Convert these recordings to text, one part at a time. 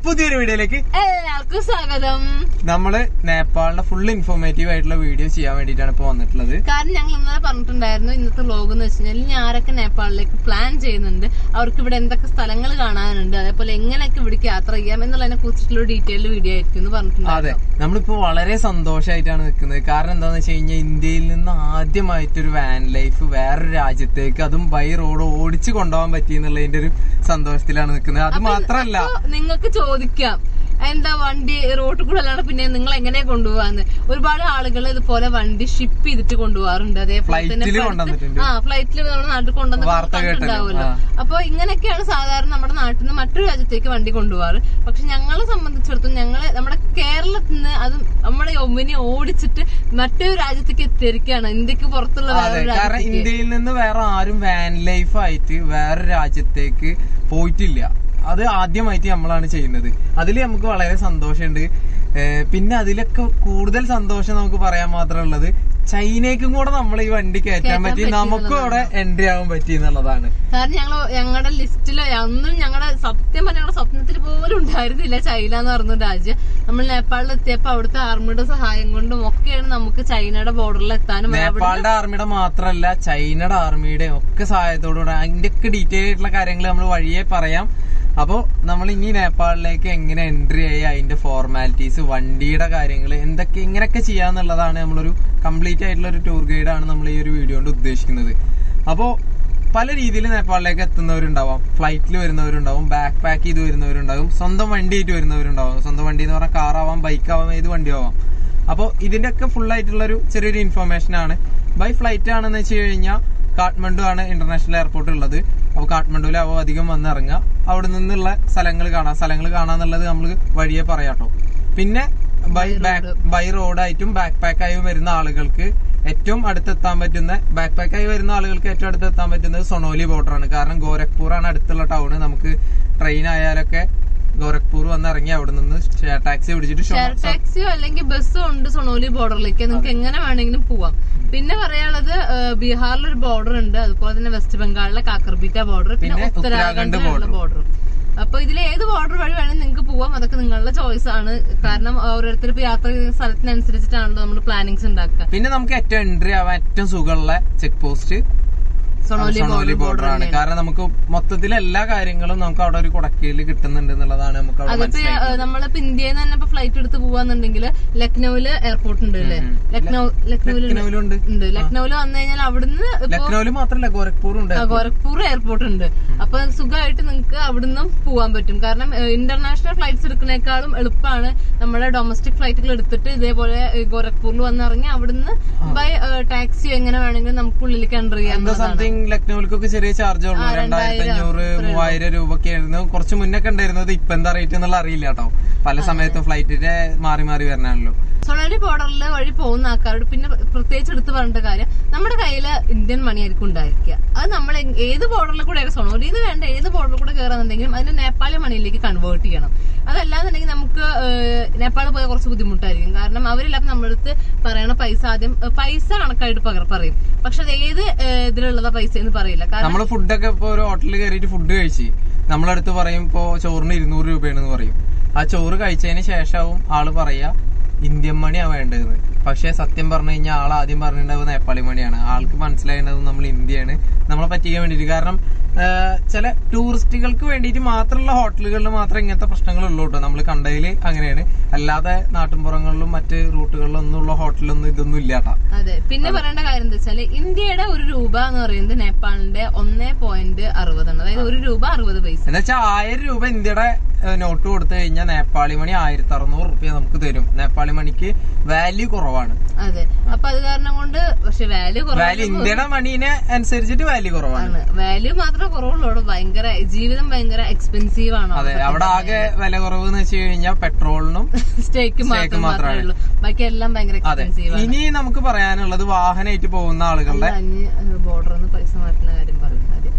പുതിയൊരു വീഡിയോയിലേക്ക് എല്ലാവർക്കും സ്വാഗതം നമ്മള് നേപ്പാളിന്റെ ഫുൾ ഇൻഫോർമേറ്റീവ് ആയിട്ടുള്ള വീഡിയോ ചെയ്യാൻ വേണ്ടിയിട്ടാണ് ഇപ്പൊ വന്നിട്ടുള്ളത് കാരണം ഞങ്ങൾ ഇന്നലെ പറഞ്ഞിട്ടുണ്ടായിരുന്നു ഇന്നത്തെ വ്ലോഗ് എന്ന് വെച്ച് കഴിഞ്ഞാൽ ഇനി ആരൊക്കെ നേപ്പാളിലേക്ക് പ്ലാൻ ചെയ്യുന്നുണ്ട് അവർക്ക് ഇവിടെ എന്തൊക്കെ സ്ഥലങ്ങൾ കാണാനുണ്ട് അതേപോലെ എങ്ങനെയൊക്കെ ഇവിടേക്ക് യാത്ര ചെയ്യാം എന്നുള്ളതിനെ കുറിച്ചിട്ടുള്ള ഡീറ്റെയിൽഡ് വീഡിയോ ആയിരിക്കും എന്ന് അതെ പറഞ്ഞിട്ടുണ്ടായിരുന്നു നമ്മളിപ്പോ വളരെ സന്തോഷമായിട്ടാണ് നിൽക്കുന്നത് കാരണം എന്താന്ന് വെച്ച് കഴിഞ്ഞാൽ ഇന്ത്യയിൽ നിന്ന് ആദ്യമായിട്ടൊരു വാൻ ലൈഫ് വേറൊരു രാജ്യത്തേക്ക് അതും ബൈ റോഡ് ഓടിച്ചു കൊണ്ടുപോകാൻ പറ്റി എന്നുള്ളതിന്റെ ഒരു സന്തോഷത്തിലാണ് നിൽക്കുന്നത് അത് മാത്രല്ല അപ്പൊ നിങ്ങൾക്ക് ചോദിക്കാം എന്താ വണ്ടി റോട്ടിൽ കൂടെ അല്ലാണ്ട് പിന്നെ നിങ്ങൾ എങ്ങനെ കൊണ്ടുപോകാന്ന് ഒരുപാട് ആളുകൾ ഇതുപോലെ വണ്ടി ഷിപ്പ് ചെയ്തിട്ട് കൊണ്ടുപോകാറുണ്ട് അതേപോലെ തന്നെ ഫ്ലൈറ്റില് ഇപ്പൊ അടുത്ത് കൊണ്ടുവന്നിട്ടുണ്ട്. ആ ഫ്ലൈറ്റിൽ നമ്മുടെ നാട്ടിൽ കൊണ്ടുവന്ന് വാർത്ത കണ്ടിട്ടുണ്ടാവുമല്ലോ കേട്ടല്ലോ. അപ്പൊ ഇങ്ങനെയൊക്കെയാണ് സാധാരണ നമ്മുടെ നാട്ടിൽ നിന്ന് മറ്റൊരു രാജ്യത്തേക്ക് വണ്ടി കൊണ്ടുപോകാറ് പക്ഷെ ഞങ്ങളെ സംബന്ധിച്ചിടത്തോളം ഞങ്ങള് നമ്മുടെ കേരളത്തിൽ നിന്ന് അത് നമ്മുടെ ഒമ്മിനെ ഓടിച്ചിട്ട് മറ്റൊരു രാജ്യത്തേക്ക് എത്തിയിരിക്കുകയാണ് ഇന്ത്യക്ക് പുറത്തുള്ള അതെ വേറൊരു കാരണം രാജ്യത്തേക്ക് ഇന്ത്യയിൽ നിന്ന് വേറെ ആരും വാൻ ലൈഫ് ആയിട്ട് വേറെ രാജ്യത്തേക്ക് പോയിട്ടില്ല അത് ആദ്യമായിട്ട് നമ്മളാണ് ചെയ്യുന്നത് അതിൽ നമുക്ക് വളരെ സന്തോഷമുണ്ട് ഏഹ് പിന്നെ അതിലൊക്കെ കൂടുതൽ സന്തോഷം നമുക്ക് പറയാൻ മാത്രമുള്ളത് ചൈനയ്ക്കും കൂടെ നമ്മൾ ഈ വണ്ടി കയറ്റാൻ കയറ്റാൻ പറ്റി പറ്റി നമുക്കും അവിടെ എൻട്രി ആവാൻ പറ്റി എന്നുള്ളതാണ് കാരണം ഞങ്ങള് ഞങ്ങളുടെ ലിസ്റ്റില് ഒന്നും ഞങ്ങളുടെ സത്യം പറഞ്ഞ ഞങ്ങളുടെ സ്വപ്നത്തിൽ പോലും ഉണ്ടായിരുന്നില്ല ചൈന എന്ന് പറയുന്ന രാജ്യം നമ്മൾ നേപ്പാളിൽ എത്തിയപ്പോ അവിടുത്തെ ആർമിയുടെ സഹായം കൊണ്ടും ഒക്കെയാണ് നമുക്ക് ചൈനയുടെ ബോർഡറിൽ എത്താനും അവിടെ നേപ്പാളിന്റെ ആർമിയുടെ മാത്രമല്ല ചൈനയുടെ ആർമിയുടെ ഒക്കെ സഹായത്തോടുകൂടെ അതിന്റെ ഒക്കെ ഡീറ്റെയിൽ ആയിട്ടുള്ള കാര്യങ്ങൾ നമ്മൾ വഴിയെ പറയാം അപ്പോ നമ്മൾ ഇനി നേപ്പാളിലേക്ക് എങ്ങനെ എൻട്രി ആയി അതിന്റെ ഫോർമാലിറ്റീസ് വണ്ടിയുടെ കാര്യങ്ങൾ എന്തൊക്കെ ഇങ്ങനെയൊക്കെ ചെയ്യാന്നുള്ളതാണ് നമ്മളൊരു കംപ്ലീറ്റ് ആയിട്ടുള്ള ഒരു ടൂർ ഗൈഡാണ് നമ്മൾ ഈ ഒരു വീഡിയോ കൊണ്ട് ഉദ്ദേശിക്കുന്നത് അപ്പോ പല രീതിയിൽ നേപ്പാളിലേക്ക് എത്തുന്നവരുണ്ടാവാം ഫ്ലൈറ്റിൽ വരുന്നവരുണ്ടാവും ബാക്ക് പാക്ക് ചെയ്ത് വരുന്നവരുണ്ടാവും സ്വന്തം വണ്ടി ആയിട്ട് വരുന്നവരുണ്ടാവും സ്വന്തം വണ്ടി എന്ന് പറഞ്ഞാൽ കാറാവാം ബൈക്കാവാം ഏത് വണ്ടി ആവാം അപ്പോൾ ഇതിന്റെ ഒക്കെ ഫുൾ ആയിട്ടുള്ള ഒരു ചെറിയൊരു ഇൻഫർമേഷൻ ആണ് ബൈ ഫ്ലൈറ്റ് ആണെന്ന് വെച്ച് കഴിഞ്ഞാൽ കാഠ്മണ്ഡു ആണ് ഇന്റർനാഷണൽ എയർപോർട്ട് ഉള്ളത് അപ്പോൾ കാഠ്മണ്ഡുവിലാവും അധികം വന്ന് ഇറങ്ങുക അവിടെ നിന്നുള്ള സ്ഥലങ്ങൾ കാണാം സ്ഥലങ്ങൾ കാണാന്നുള്ളത് നമ്മൾ വഴിയെ പറയാട്ടോ പിന്നെ ബൈ ബാക്ക് ബൈ റോഡായിട്ടും ബാക്ക് പാക്കായും വരുന്ന ആളുകൾക്ക് ഏറ്റവും അടുത്തെത്താൻ പറ്റുന്ന ബാക്ക് പാക്കായി വരുന്ന ആളുകൾക്ക് ഏറ്റവും അടുത്തെത്താൻ പറ്റുന്നത് സൊണോലി ബോർഡർ ആണ് കാരണം ഗോരഖ്പൂർ ആണ് അടുത്തുള്ള ടൗണ് നമുക്ക് ട്രെയിൻ ആയാലൊക്കെ ഗോരഖ്പൂർ വന്ന് ഇറങ്ങി അവിടെ നിന്ന് ഷെയർ ടാക്സി പിടിച്ചിട്ട് ഷെയർ ഷൊ- ടാക്സിയോ അല്ലെങ്കിൽ ബസ്സോ ഉണ്ട് സൊണോലി ബോർഡറിലേക്ക് നിങ്ങൾക്ക് എങ്ങനെ വേണമെങ്കിലും പോവാം പിന്നെ പറയാനുള്ളത് ബീഹാറിൽ ഒരു ബോർഡർ ഉണ്ട് അതുപോലെ തന്നെ വെസ്റ്റ് ബംഗാളിലെ കാക്കർബീറ്റ ബോർഡർ പിന്നെ പിന്നെ ഉത്തരാഖണ്ഡിലുള്ള ഉത്തരാഖണ്ഡ് ബോർഡർ അപ്പൊ ഇതിൽ ഏത് ബോർഡർ വഴി വേണമെങ്കിൽ നിങ്ങൾക്ക് പോവാം അതൊക്കെ നിങ്ങളുടെ ചോയ്സ് ആണ് കാരണം ഓരോരുത്തർ ഇപ്പൊ യാത്ര ചെയ്യുന്ന സ്ഥലത്തിനനുസരിച്ചിട്ടാണല്ലോ നമ്മൾ പ്ലാനിങ്സ് ഉണ്ടാക്കുക പിന്നെ നമുക്ക് ഏറ്റവും എൻട്രി ആവാൻ ഏറ്റവും സുഖമുള്ള check post Sonauli Sonauli border ആണ് കാരണം നമുക്ക് മൊത്തത്തിൽ എല്ലാ കാര്യങ്ങളും നമുക്ക് അവിടെ ഒരു കുടക്കയിൽ കിട്ടുന്നുണ്ട് എന്നുള്ളതാണ് നമുക്ക് അവിടെ അതിപ്പോ മനസ്സിലായത് ഏഹ്, നമ്മളിപ്പോ ഇന്ത്യയിൽ നിന്ന് തന്നെ ഇപ്പൊ ഫ്ലൈറ്റ് എടുത്ത് പോവാന്നുണ്ടെങ്കിൽ ലക്നൌവില് എയർപോർട്ട് ഉണ്ട് അല്ലേ ലക്നൌ ലക്നൌവിൽ ലക്നൌവിലുണ്ട് ഉണ്ട് ലക്നൌവിൽ വന്നു കഴിഞ്ഞാൽ അവിടുന്ന് ഇപ്പൊ ലക്നൌവിൽ മാത്രല്ല ഗോരഖ്പൂറും ഉണ്ട് ആ, ഗോരഖ്പൂർ എയർപോർട്ട് ഉണ്ട് അപ്പൊ സുഖമായിട്ട് നിങ്ങൾക്ക് അവിടുന്ന് പോവാൻ പറ്റും കാരണം ഇന്റർനാഷണൽ ഫ്ലൈറ്റ്സ് എടുക്കുന്നേക്കാളും എളുപ്പമാണ് നമ്മുടെ ഡൊമസ്റ്റിക് ഫ്ലൈറ്റുകൾ എടുത്തിട്ട് ഇതേപോലെ ഏ, ഗോരഖ്പൂരിൽ വന്നിറങ്ങി അവിടുന്ന് ബൈ ടാക്സി എങ്ങനെ വേണമെങ്കിലും നമുക്ക് ഉള്ളിലേക്ക് എൻ്റർ എന്തോ ചെയ്യാവുന്നതാണ് സംതിങ് ലക്നൌവിലേക്കൊക്കെ ചെറിയ ചാർജ് ഉള്ളൂ രണ്ടായിരത്തി അഞ്ഞൂറ് മൂവായിരം രൂപ ഒക്കെ ആയിരുന്നു കുറച്ച് മുന്നൊക്കെ ഉണ്ടായിരുന്നത് ഇപ്പൊ എന്താ റേറ്റ് എന്നുള്ള അറിയില്ല കേട്ടോ പല സമയത്തും ഫ്ലൈറ്റിന്റെ മാറി മാറി വരണാണല്ലോ സൊണാലി ബോർഡറിൽ വഴി പോകുന്ന ആൾക്കാരോട് പിന്നെ പ്രത്യേകിച്ച് എടുത്ത് പറഞ്ഞ കാര്യം നമ്മുടെ കയ്യിൽ ഇന്ത്യൻ മണി ആയിരിക്കും ഉണ്ടായിരിക്കുക അത് നമ്മൾ എങ്- ഏത് ബോർഡറിൽ കൂടെ സൊണോലി ഇത് വേണ്ട ഏത് ബോർഡറിൽ കൂടെ കയറാന്നുണ്ടെങ്കിലും അതിന് നേപ്പാളി മണിയിലേക്ക് കൺവേർട്ട് ചെയ്യണം അതല്ലാന്നുണ്ടെങ്കിൽ നമുക്ക് ഏഹ്, നേപ്പാളിൽ പോയാൽ കുറച്ച് ബുദ്ധിമുട്ടായിരിക്കും കാരണം അവരില്ലാത്ത നമ്മുടെ അടുത്ത് പറയണ പൈസ ആദ്യം ഏഹ്, പൈസ കണക്കായിട്ട് പകർ പറയും പക്ഷെ അത് ഏത് ഏഹ്, ഇതിലുള്ളതാ പൈസ എന്ന് പറയില്ല കാരണം നമ്മള് ഫുഡൊക്കെ ഇപ്പൊ ഒരു ഹോട്ടലിൽ കയറിയിട്ട് ഫുഡ് കഴിച്ച് നമ്മളടുത്ത് പറയും ഇപ്പൊ ചോറിന് ഇരുന്നൂറ് രൂപയാണെന്ന് പറയും ആ ചോറ് കഴിച്ചതിന് ശേഷവും ആള് പറയാ ഇന്ത്യൻ മണിയാ വേണ്ടതെന്ന് പക്ഷെ സത്യം പറഞ്ഞു കഴിഞ്ഞാൽ ആൾ ആദ്യം പറഞ്ഞിട്ടുണ്ടാവും നേപ്പാളി മണിയാണ് ആൾക്ക് മനസ്സിലായിട്ടുണ്ടാവും നമ്മൾ ഇന്ത്യയാണ് നമ്മളെ പറ്റിക്കാൻ വേണ്ടിയിട്ട് കാരണം ആ, ചില ടൂറിസ്റ്റുകൾക്ക് വേണ്ടിയിട്ട് മാത്രമുള്ള ഹോട്ടലുകളിൽ മാത്രമേ ഇങ്ങനത്തെ പ്രശ്നങ്ങൾ ഉള്ളൂ കേട്ടോ നമ്മൾ കണ്ടതിൽ അങ്ങനെയാണ് അല്ലാതെ നാട്ടിൻപുറങ്ങളിലും മറ്റ് റൂട്ടുകളിലും ഒന്നും ഉള്ള ഹോട്ടലൊന്നും ഇതൊന്നും ഇല്ല കേട്ടാ അതെ പിന്നെ പറയേണ്ട കാര്യം എന്താ വെച്ചാല് ഇന്ത്യയുടെ ഒരു രൂപ എന്ന് പറയുന്നത് നേപ്പാളിന്റെ ഒന്നേ പോയിന്റ് അറുപതാണ് അതായത് ഒരു രൂപ അറുപത് പൈസ എന്ന് വെച്ചാൽ ആയിരം രൂപ ഇന്ത്യയുടെ ഏഹ്, നോട്ട് കൊടുത്തു കഴിഞ്ഞാൽ നേപ്പാളി മണി ആയിരത്തി അറുന്നൂറ് റുപ്യ നമുക്ക് തരും നേപ്പാളി മണിക്ക് വാല്യൂ കുറവാണ് അതെ അപ്പൊ അത് കാരണം കൊണ്ട് പക്ഷെ വാല്യൂ വാല്യൂ ഇന്ത്യയുടെ മണീനെ അനുസരിച്ചിട്ട് വാല്യൂ കുറവാണ് കുറവാണ് വാല്യൂ മാത്രമേ കുറവുള്ളൂ അവിടെ ഭയങ്കര ജീവിതം ഭയങ്കര എക്സ്പെൻസീവ് ആണ് അതെ അവിടെ ആകെ വില കുറവ് എന്ന് വെച്ച് കഴിഞ്ഞാൽ പെട്രോളിനും സ്റ്റേക്ക് മാത്രം മാത്രമേ ഉള്ളൂ ബാക്കി എല്ലാം ഭയങ്കര അതെ എക്സ്പെൻസീവ് ആണ് ഇനി നമുക്ക് പറയാനുള്ളത് വാഹനമായിട്ട് പോകുന്ന ആളുകളുടെ അഞ്ഞ് ബോർഡറിൽ നിന്ന് പൈസ മാറ്റുന്ന കാര്യം പറയും ആദ്യം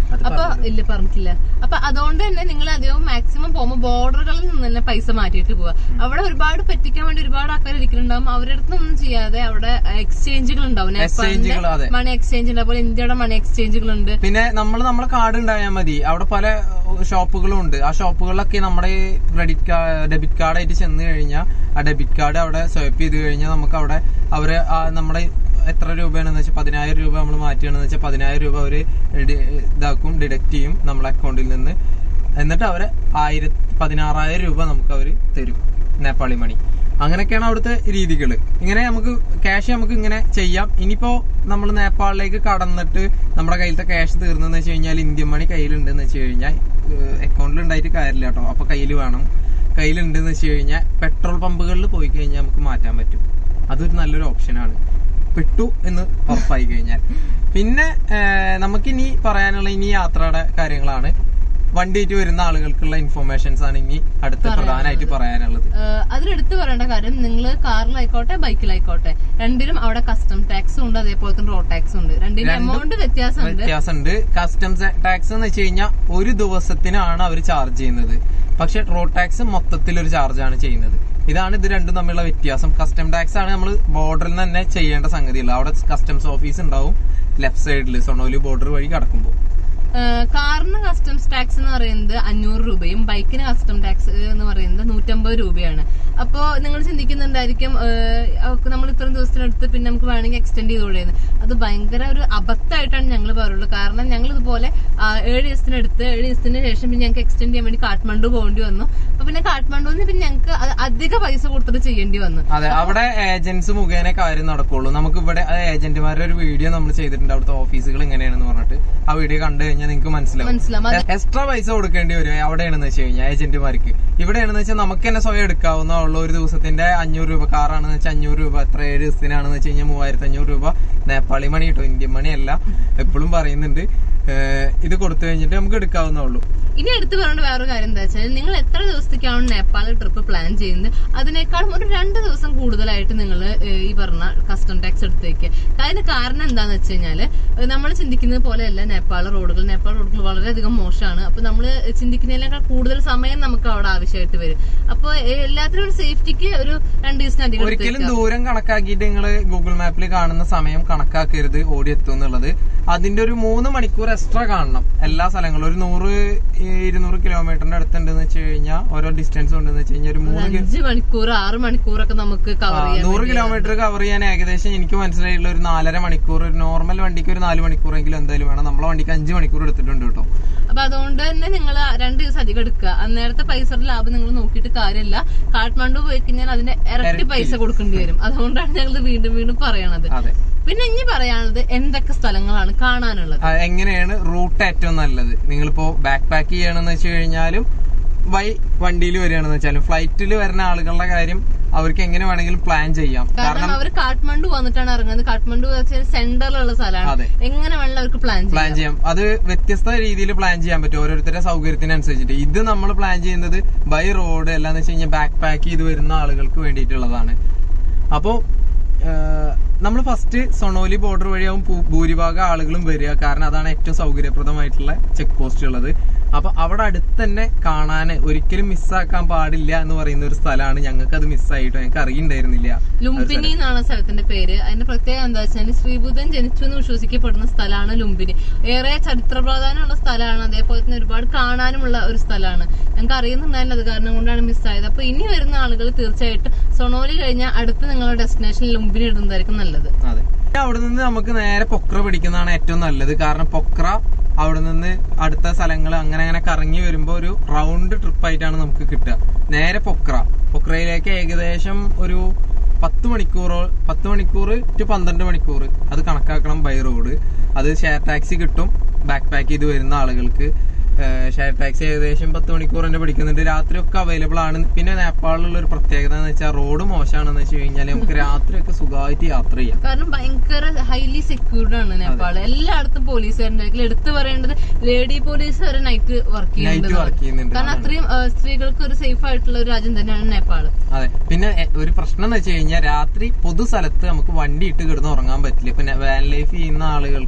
അത് അപ്പൊ ഇല്ല പറഞ്ഞിട്ടില്ല അപ്പൊ അതുകൊണ്ട് തന്നെ നിങ്ങൾ അധികം മാക്സിമം പോകുമ്പോൾ ബോർഡറുകളിൽ നിന്ന് തന്നെ പൈസ മാറ്റിയിട്ട് പോവുക അവിടെ ഒരുപാട് പറ്റിക്കാൻ വേണ്ടി ഒരുപാട് ആൾക്കാർ ഇരിക്കുന്നുണ്ടാവും അവരുടെ അടുത്ത് ഒന്നും ചെയ്യാതെ അവിടെ എക്സ്ചേഞ്ചുകൾ ഉണ്ടാവും എക്സ്ചേഞ്ചുകൾ അതെ മണി എക്സ്ചേഞ്ച് ഉണ്ട് അതുപോലെ ഇന്ത്യയുടെ മണി എക്സ്ചേഞ്ചുകൾ ഉണ്ട് പിന്നെ നമ്മൾ നമ്മളെ കാർഡ് ഉണ്ടായാൽ മതി അവിടെ പല ഷോപ്പുകളും ഉണ്ട് ആ ഷോപ്പുകളിലൊക്കെ നമ്മുടെ ക്രെഡിറ്റ് കാർഡ് ഡെബിറ്റ് കാർഡ് ആയിട്ട് ചെന്ന് കഴിഞ്ഞാൽ ആ ഡെബിറ്റ് കാർഡ് അവിടെ സ്വൈപ്പ് ചെയ്ത് കഴിഞ്ഞാൽ നമുക്ക് അവിടെ അവര് ആ നമ്മുടെ എത്ര രൂപയാണെന്ന് വെച്ചാൽ പതിനായിരം രൂപ നമ്മൾ മാറ്റുകയാണെന്ന് വെച്ചാൽ പതിനായിരം രൂപ അവര് ഡി- ഇതാക്കും ഡിഡക്ട് ചെയ്യും നമ്മളെ അക്കൗണ്ടിൽ നിന്ന് എന്നിട്ട് അവര് ആയിരത്തി പതിനാറായിരം രൂപ നമുക്ക് അവര് തരും നേപ്പാളി മണി അങ്ങനെയൊക്കെയാണ് അവിടുത്തെ രീതികൾ ഇങ്ങനെ നമുക്ക് ക്യാഷ് നമുക്ക് ഇങ്ങനെ ചെയ്യാം ഇനിയിപ്പോ നമ്മൾ നേപ്പാളിലേക്ക് കടന്നിട്ട് നമ്മുടെ കയ്യിലത്തെ ക്യാഷ് തീർന്നെന്ന് വെച്ച് കഴിഞ്ഞാൽ ഇന്ത്യൻ മണി കയ്യിലുണ്ടെന്ന് വെച്ച് കഴിഞ്ഞാൽ അക്കൗണ്ടിൽ ഉണ്ടായിട്ട് കാര്യമില്ല കേട്ടോ അപ്പൊ കയ്യിൽ വേണം കയ്യിലുണ്ടെന്ന് വെച്ച് കഴിഞ്ഞാൽ പെട്രോൾ പമ്പുകളിൽ പോയി കഴിഞ്ഞാൽ നമുക്ക് മാറ്റാൻ പറ്റും അതൊരു നല്ലൊരു ഓപ്ഷനാണ് പെട്ടു എന്ന് ഉറപ്പായി കഴിഞ്ഞാൽ പിന്നെ ഏഹ്, നമുക്കിനി പറയാനുള്ള ഇനി യാത്രയുടെ കാര്യങ്ങളാണ് വണ്ടിയായിട്ട് വരുന്ന ആളുകൾക്കുള്ള ഇൻഫോർമേഷൻസ് ആണ് ഇനി അടുത്ത പ്രധാനമായിട്ട് പറയാനുള്ളത് ഏഹ് അതിലെടുത്ത് പറയേണ്ട കാര്യം നിങ്ങൾ കാറിലായിക്കോട്ടെ ബൈക്കിലായിക്കോട്ടെ രണ്ടിലും അവിടെ കസ്റ്റം ടാക്സും ഉണ്ട് അതേപോലെ തന്നെ റോഡ് ടാക്സും ഉണ്ട് രണ്ടിന്റെ എമൗണ്ട് വ്യത്യാസമുണ്ട് വ്യത്യാസമുണ്ട് കസ്റ്റംസ് ടാക്സ് എന്ന് വെച്ച് കഴിഞ്ഞാൽ ഒരു ദിവസത്തിനാണ് അവർ ചാർജ് ചെയ്യുന്നത് പക്ഷെ റോഡ് ടാക്സ് മൊത്തത്തിൽ ഒരു ചാർജ് ആണ് ചെയ്യുന്നത് ഇതാണ് ഇത് രണ്ടും തമ്മിലുള്ള വ്യത്യാസം കസ്റ്റം ടാക്സ് ആണ് നമ്മൾ ബോർഡറിൽ നിന്ന് തന്നെ ചെയ്യേണ്ട സംഗതിയുള്ളത് അവിടെ കസ്റ്റംസ് ഓഫീസ് ഉണ്ടാവും ലെഫ്റ്റ് സൈഡിൽ സൊണോലി ബോർഡർ വഴി കടക്കുമ്പോൾ ഏഹ് കാറിന് കസ്റ്റംസ് ടാക്സ് എന്ന് പറയുന്നത് അഞ്ഞൂറ് രൂപയും ബൈക്കിന് കസ്റ്റം ടാക്സ് എന്ന് പറയുന്നത് നൂറ്റമ്പത് രൂപയാണ് അപ്പോ നിങ്ങൾ ചിന്തിക്കുന്നുണ്ടായിരിക്കും നമ്മൾ ഇത്രയും ദിവസത്തിനടുത്ത് പിന്നെ നമുക്ക് വേണമെങ്കിൽ എക്സ്റ്റെൻഡ് ചെയ്തുകൂടെയെന്ന് അത് ഭയങ്കര ഒരു അബദ്ധമായിട്ടാണ് ഞങ്ങൾ പറയുള്ളൂ കാരണം ഞങ്ങൾ ഇതുപോലെ ആ, ഏഴ് ദിവസത്തിനടുത്ത് ഏഴ് ദിവസത്തിന് ശേഷം പിന്നെ ഞങ്ങൾക്ക് എക്സ്റ്റെൻഡ് ചെയ്യാൻ വേണ്ടി കാഠ്മണ്ഡു പോകേണ്ടി വന്നു അപ്പൊ പിന്നെ കാഠ്മണ്ഡുവിന് പിന്നെ ഞങ്ങൾക്ക് അത് അധിക പൈസ കൊടുത്തിട്ട് ചെയ്യേണ്ടി വന്നു അതെ അവിടെ ഏജൻസ് മുഖേന കാര്യം നടക്കുള്ളൂ നമുക്ക് ഇവിടെ ഏജന്റുമാരുടെ ഒരു വീഡിയോ നമ്മൾ ചെയ്തിട്ടുണ്ട് അവിടുത്തെ ഓഫീസുകൾ എങ്ങനെയാണെന്ന് പറഞ്ഞിട്ട് ആ വീഡിയോ കണ്ടു കഴിഞ്ഞാൽ നിങ്ങൾക്ക് മനസ്സിലാവും മനസ്സിലാവും അത് എക്സ്ട്രാ പൈസ കൊടുക്കേണ്ടി വരും അവിടെയാണെന്ന് വെച്ച് കഴിഞ്ഞാൽ ഏജന്റുമാർക്ക് ഇവിടെയാണെന്ന് വെച്ചാൽ നമുക്ക് തന്നെ സ്വയം എടുക്കാവുന്ന ഉള്ള ഒരു ദിവസത്തിന്റെ അഞ്ഞൂറ് രൂപ കാറാണെന്ന് വെച്ചാൽ അഞ്ഞൂറ് രൂപ എത്ര ഏഴ് ദിവസത്തിനാണെന്ന് വെച്ച് കഴിഞ്ഞാൽ മൂവായിരത്തി അഞ്ഞൂറ് രൂപ നേപ്പാളി മണി കിട്ടും ഇന്ത്യൻ മണി അല്ല എപ്പോഴും പറയുന്നുണ്ട് ഏഹ് ഇത് കൊടുത്തു കഴിഞ്ഞിട്ട് നമുക്ക് എടുക്കാവുന്നേ ഉള്ളൂ ഇനി എടുത്തു പറയേണ്ട വേറൊരു കാര്യം എന്താ വെച്ചാൽ നിങ്ങൾ എത്ര ദിവസത്തേക്കാണ് നേപ്പാൾ ട്രിപ്പ് പ്ലാൻ ചെയ്യുന്നത് അതിനേക്കാളും ഒരു രണ്ട് ദിവസം കൂടുതലായിട്ട് നിങ്ങൾ ഈ പറഞ്ഞ കസ്റ്റം ടാക്സ് എടുത്തേക്ക് അതിന് കാരണം എന്താന്ന് വെച്ച് കഴിഞ്ഞാല് നമ്മൾ ചിന്തിക്കുന്നത് പോലെയല്ല നേപ്പാൾ റോഡുകൾ നേപ്പാൾ റോഡുകൾ വളരെയധികം മോശമാണ് അപ്പൊ നമ്മൾ ചിന്തിക്കുന്നതിനേക്കാൾ കൂടുതൽ സമയം നമുക്ക് അവിടെ ആവശ്യമായിട്ട് വരും അപ്പൊ എല്ലാത്തിനും ഒരു സേഫ്റ്റിക്ക് ഒരു രണ്ട് ദിവസത്തിനധികം ഒരിക്കലും എടുത്തേക്കാം. ദൂരം കണക്കാക്കിയിട്ട് നിങ്ങൾ ഗൂഗിൾ മാപ്പിൽ കാണുന്ന സമയം കണക്കാക്കരുത് ഓടിയെത്തും എന്നുള്ളത് അതിന്റെ ഒരു മൂന്ന് മണിക്കൂർ എക്സ്ട്രാ കാണണം എല്ലാ സ്ഥലങ്ങളും ഒരു നൂറ് ഈ ഇരുന്നൂറ് കിലോമീറ്ററിന്റെ അടുത്തുണ്ടെന്ന് വെച്ച് കഴിഞ്ഞാൽ ഓരോ ഡിസ്റ്റൻസ് ഉണ്ടെന്ന് വെച്ച് കഴിഞ്ഞാൽ ഒരു മൂന്ന് കി- അഞ്ച് മണിക്കൂർ ആറ് മണിക്കൂറൊക്കെ നമുക്ക് ആ, കവർ ചെയ്യാൻ നൂറ് വേണ്ടി കിലോമീറ്റർ കവർ ചെയ്യാൻ ഏകദേശം എനിക്ക് മനസ്സിലായിട്ടുള്ള ഒരു നാലര മണിക്കൂർ ഒരു നോർമൽ വണ്ടിക്ക് ഒരു നാല് മണിക്കൂറെങ്കിലും എന്തായാലും വേണം നമ്മളെ വണ്ടിക്ക് അഞ്ച് മണിക്കൂർ എടുത്തിട്ടുണ്ട് കേട്ടോ അപ്പൊ അതുകൊണ്ട് തന്നെ നിങ്ങൾ രണ്ട് ദിവസം അധികം എടുക്കുക അന്നേരത്തെ പൈസയുടെ ലാഭം നിങ്ങൾ നോക്കിയിട്ട് കാര്യമില്ല കാഠ്മണ്ഡു പോയി കഴിഞ്ഞാൽ അതിന്റെ ഇരട്ടി പൈസ കൊടുക്കേണ്ടി വരും അതുകൊണ്ടാണ് ഞങ്ങൾ വീണ്ടും വീണ്ടും പറയണത് അതെ പിന്നെ ഇനി പറയാനുള്ളത് എന്തൊക്കെ സ്ഥലങ്ങളാണ് കാണാനുള്ളത് ആ, എങ്ങനെയാണ് റൂട്ട് ഏറ്റവും നല്ലത് നിങ്ങളിപ്പോ ബാക്ക് പാക്ക് ചെയ്യണമെന്ന് വെച്ച് കഴിഞ്ഞാലും ബൈ വണ്ടിയിൽ വരികയാണെന്ന് വെച്ചാലും ഫ്ലൈറ്റിൽ വരുന്ന ആളുകളുടെ കാര്യം അവർക്ക് എങ്ങനെ വേണമെങ്കിലും പ്ലാൻ ചെയ്യാം കാരണം അവർ കാഠ്മണ്ഡു വന്നിട്ടാണ് ഇറങ്ങുന്നത് കാഠ്മണ്ഡു വെച്ചാൽ സെന്ററിലുള്ള സ്ഥലമാണ് അതെ. എങ്ങനെ വേണമെങ്കിലും അവർക്ക് പ്ലാൻ പ്ലാൻ ചെയ്യാം ചെയ്യാം അത് വ്യത്യസ്ത രീതിയിൽ പ്ലാൻ ചെയ്യാൻ പറ്റും ഓരോരുത്തരുടെ സൗകര്യത്തിനനുസരിച്ചിട്ട് ഇത് നമ്മൾ പ്ലാൻ ചെയ്യുന്നത് ബൈ റോഡ് അല്ലാന്ന് വെച്ച് കഴിഞ്ഞാൽ ബാക്ക് പാക്ക് ചെയ്ത് വരുന്ന ആളുകൾക്ക് വേണ്ടിയിട്ടുള്ളതാണ് അപ്പോ നമ്മൾ ഫസ്റ്റ് സൊണോലി ബോർഡർ വഴിയാവും ഭൂ- ഭൂരിഭാഗം ആളുകളും വരിക കാരണം അതാണ് ഏറ്റവും സൗകര്യപ്രദമായിട്ടുള്ള ചെക്ക് പോസ്റ്റ് ഉള്ളത് അപ്പൊ അവിടെ അടുത്ത് തന്നെ കാണാൻ ഒരിക്കലും മിസ്സാക്കാൻ പാടില്ല എന്ന് പറയുന്ന ഒരു സ്ഥലമാണ് ഞങ്ങൾക്ക് അത് മിസ്സായിട്ടോ ഞങ്ങൾക്ക് അറിയണ്ടായിരുന്നില്ല ലുംബിനി എന്നാണ് സ്ഥലത്തിന്റെ പേര് അതിന്റെ പ്രത്യേകത എന്താ വെച്ചാൽ ശ്രീബുദ്ധൻ ജനിച്ചു എന്ന് വിശ്വസിക്കപ്പെടുന്ന സ്ഥലമാണ് ലുംബിനി ഏറെ ചരിത്ര പ്രാധാന്യമുള്ള സ്ഥലമാണ് അതേപോലെ തന്നെ ഒരുപാട് കാണാനുമുള്ള ഒരു സ്ഥലമാണ് ഞങ്ങൾക്ക് അറിയുന്നുണ്ടായിരുന്നു അത് കാരണം കൊണ്ടാണ് മിസ്സായത് അപ്പൊ ഇനി വരുന്ന ആളുകൾ തീർച്ചയായിട്ടും സൊണോലി കഴിഞ്ഞാൽ അടുത്ത നിങ്ങളുടെ ഡെസ്റ്റിനേഷൻ ലുംബിനി ഇടുന്നതായിരിക്കും നല്ലത് അതെ പിന്നെ അവിടെ നിന്ന് നമുക്ക് നേരെ പൊക്ര പിടിക്കുന്നതാണ് ഏറ്റവും നല്ലത് കാരണം പൊക്ര അവിടെ നിന്ന് അടുത്ത സ്ഥലങ്ങൾ അങ്ങനെ അങ്ങനെ കറങ്ങി വരുമ്പോൾ ഒരു റൗണ്ട് ട്രിപ്പ് ആയിട്ടാണ് നമുക്ക് കിട്ടുക നേരെ പൊക്ര പൊക്രയിലേക്ക് ഏകദേശം ഒരു പത്ത് മണിക്കൂറോ പത്ത് മണിക്കൂർ ടു പന്ത്രണ്ട് മണിക്കൂർ അത് കണക്കാക്കണം ബൈ റോഡ് അത് ഷെയർ ടാക്സി കിട്ടും ബാക്ക് പാക്ക് ചെയ്ത് വരുന്ന ആളുകൾക്ക് ഷെയർ ടാക്സി ഏകദേശം പത്ത് മണിക്കൂർ തന്നെ പിടിക്കുന്നുണ്ട് രാത്രി ഒക്കെ അവൈലബിൾ ആണ് പിന്നെ നേപ്പാളിലുള്ള ഒരു പ്രത്യേകത എന്ന് വെച്ചാൽ റോഡ് മോശമാണെന്ന് വെച്ച് കഴിഞ്ഞാൽ നമുക്ക് രാത്രിയൊക്കെ സുഖമായിട്ട് യാത്ര ചെയ്യാം കാരണം ഭയങ്കര ഹൈലി സെക്യൂർഡ് ആണ് നേപ്പാൾ എല്ലായിടത്തും പോലീസുകാരുണ്ടായിരിക്കും എടുത്തു പറയേണ്ടത് ലേഡി പോലീസ് വരെ നൈറ്റ് വർക്ക് നൈറ്റ് ചെയ്യുന്നുണ്ട് വർക്ക് ചെയ്യുന്നുണ്ട് കാരണം അതാണ്. അത്രയും ആ, സ്ത്രീകൾക്ക് ഒരു സേഫ് ആയിട്ടുള്ള ഒരു രാജ്യം തന്നെയാണ് നേപ്പാൾ അതെ പിന്നെ എ- ഒരു പ്രശ്നം എന്ന് വെച്ച് കഴിഞ്ഞാൽ രാത്രി പൊതു സ്ഥലത്ത് നമുക്ക് വണ്ടി ഇട്ട് കിടന്ന് ഉറങ്ങാൻ പറ്റില്ല പിന്നെ വാൻ ലൈഫ് ചെയ്യുന്ന ആളുകൾക്കും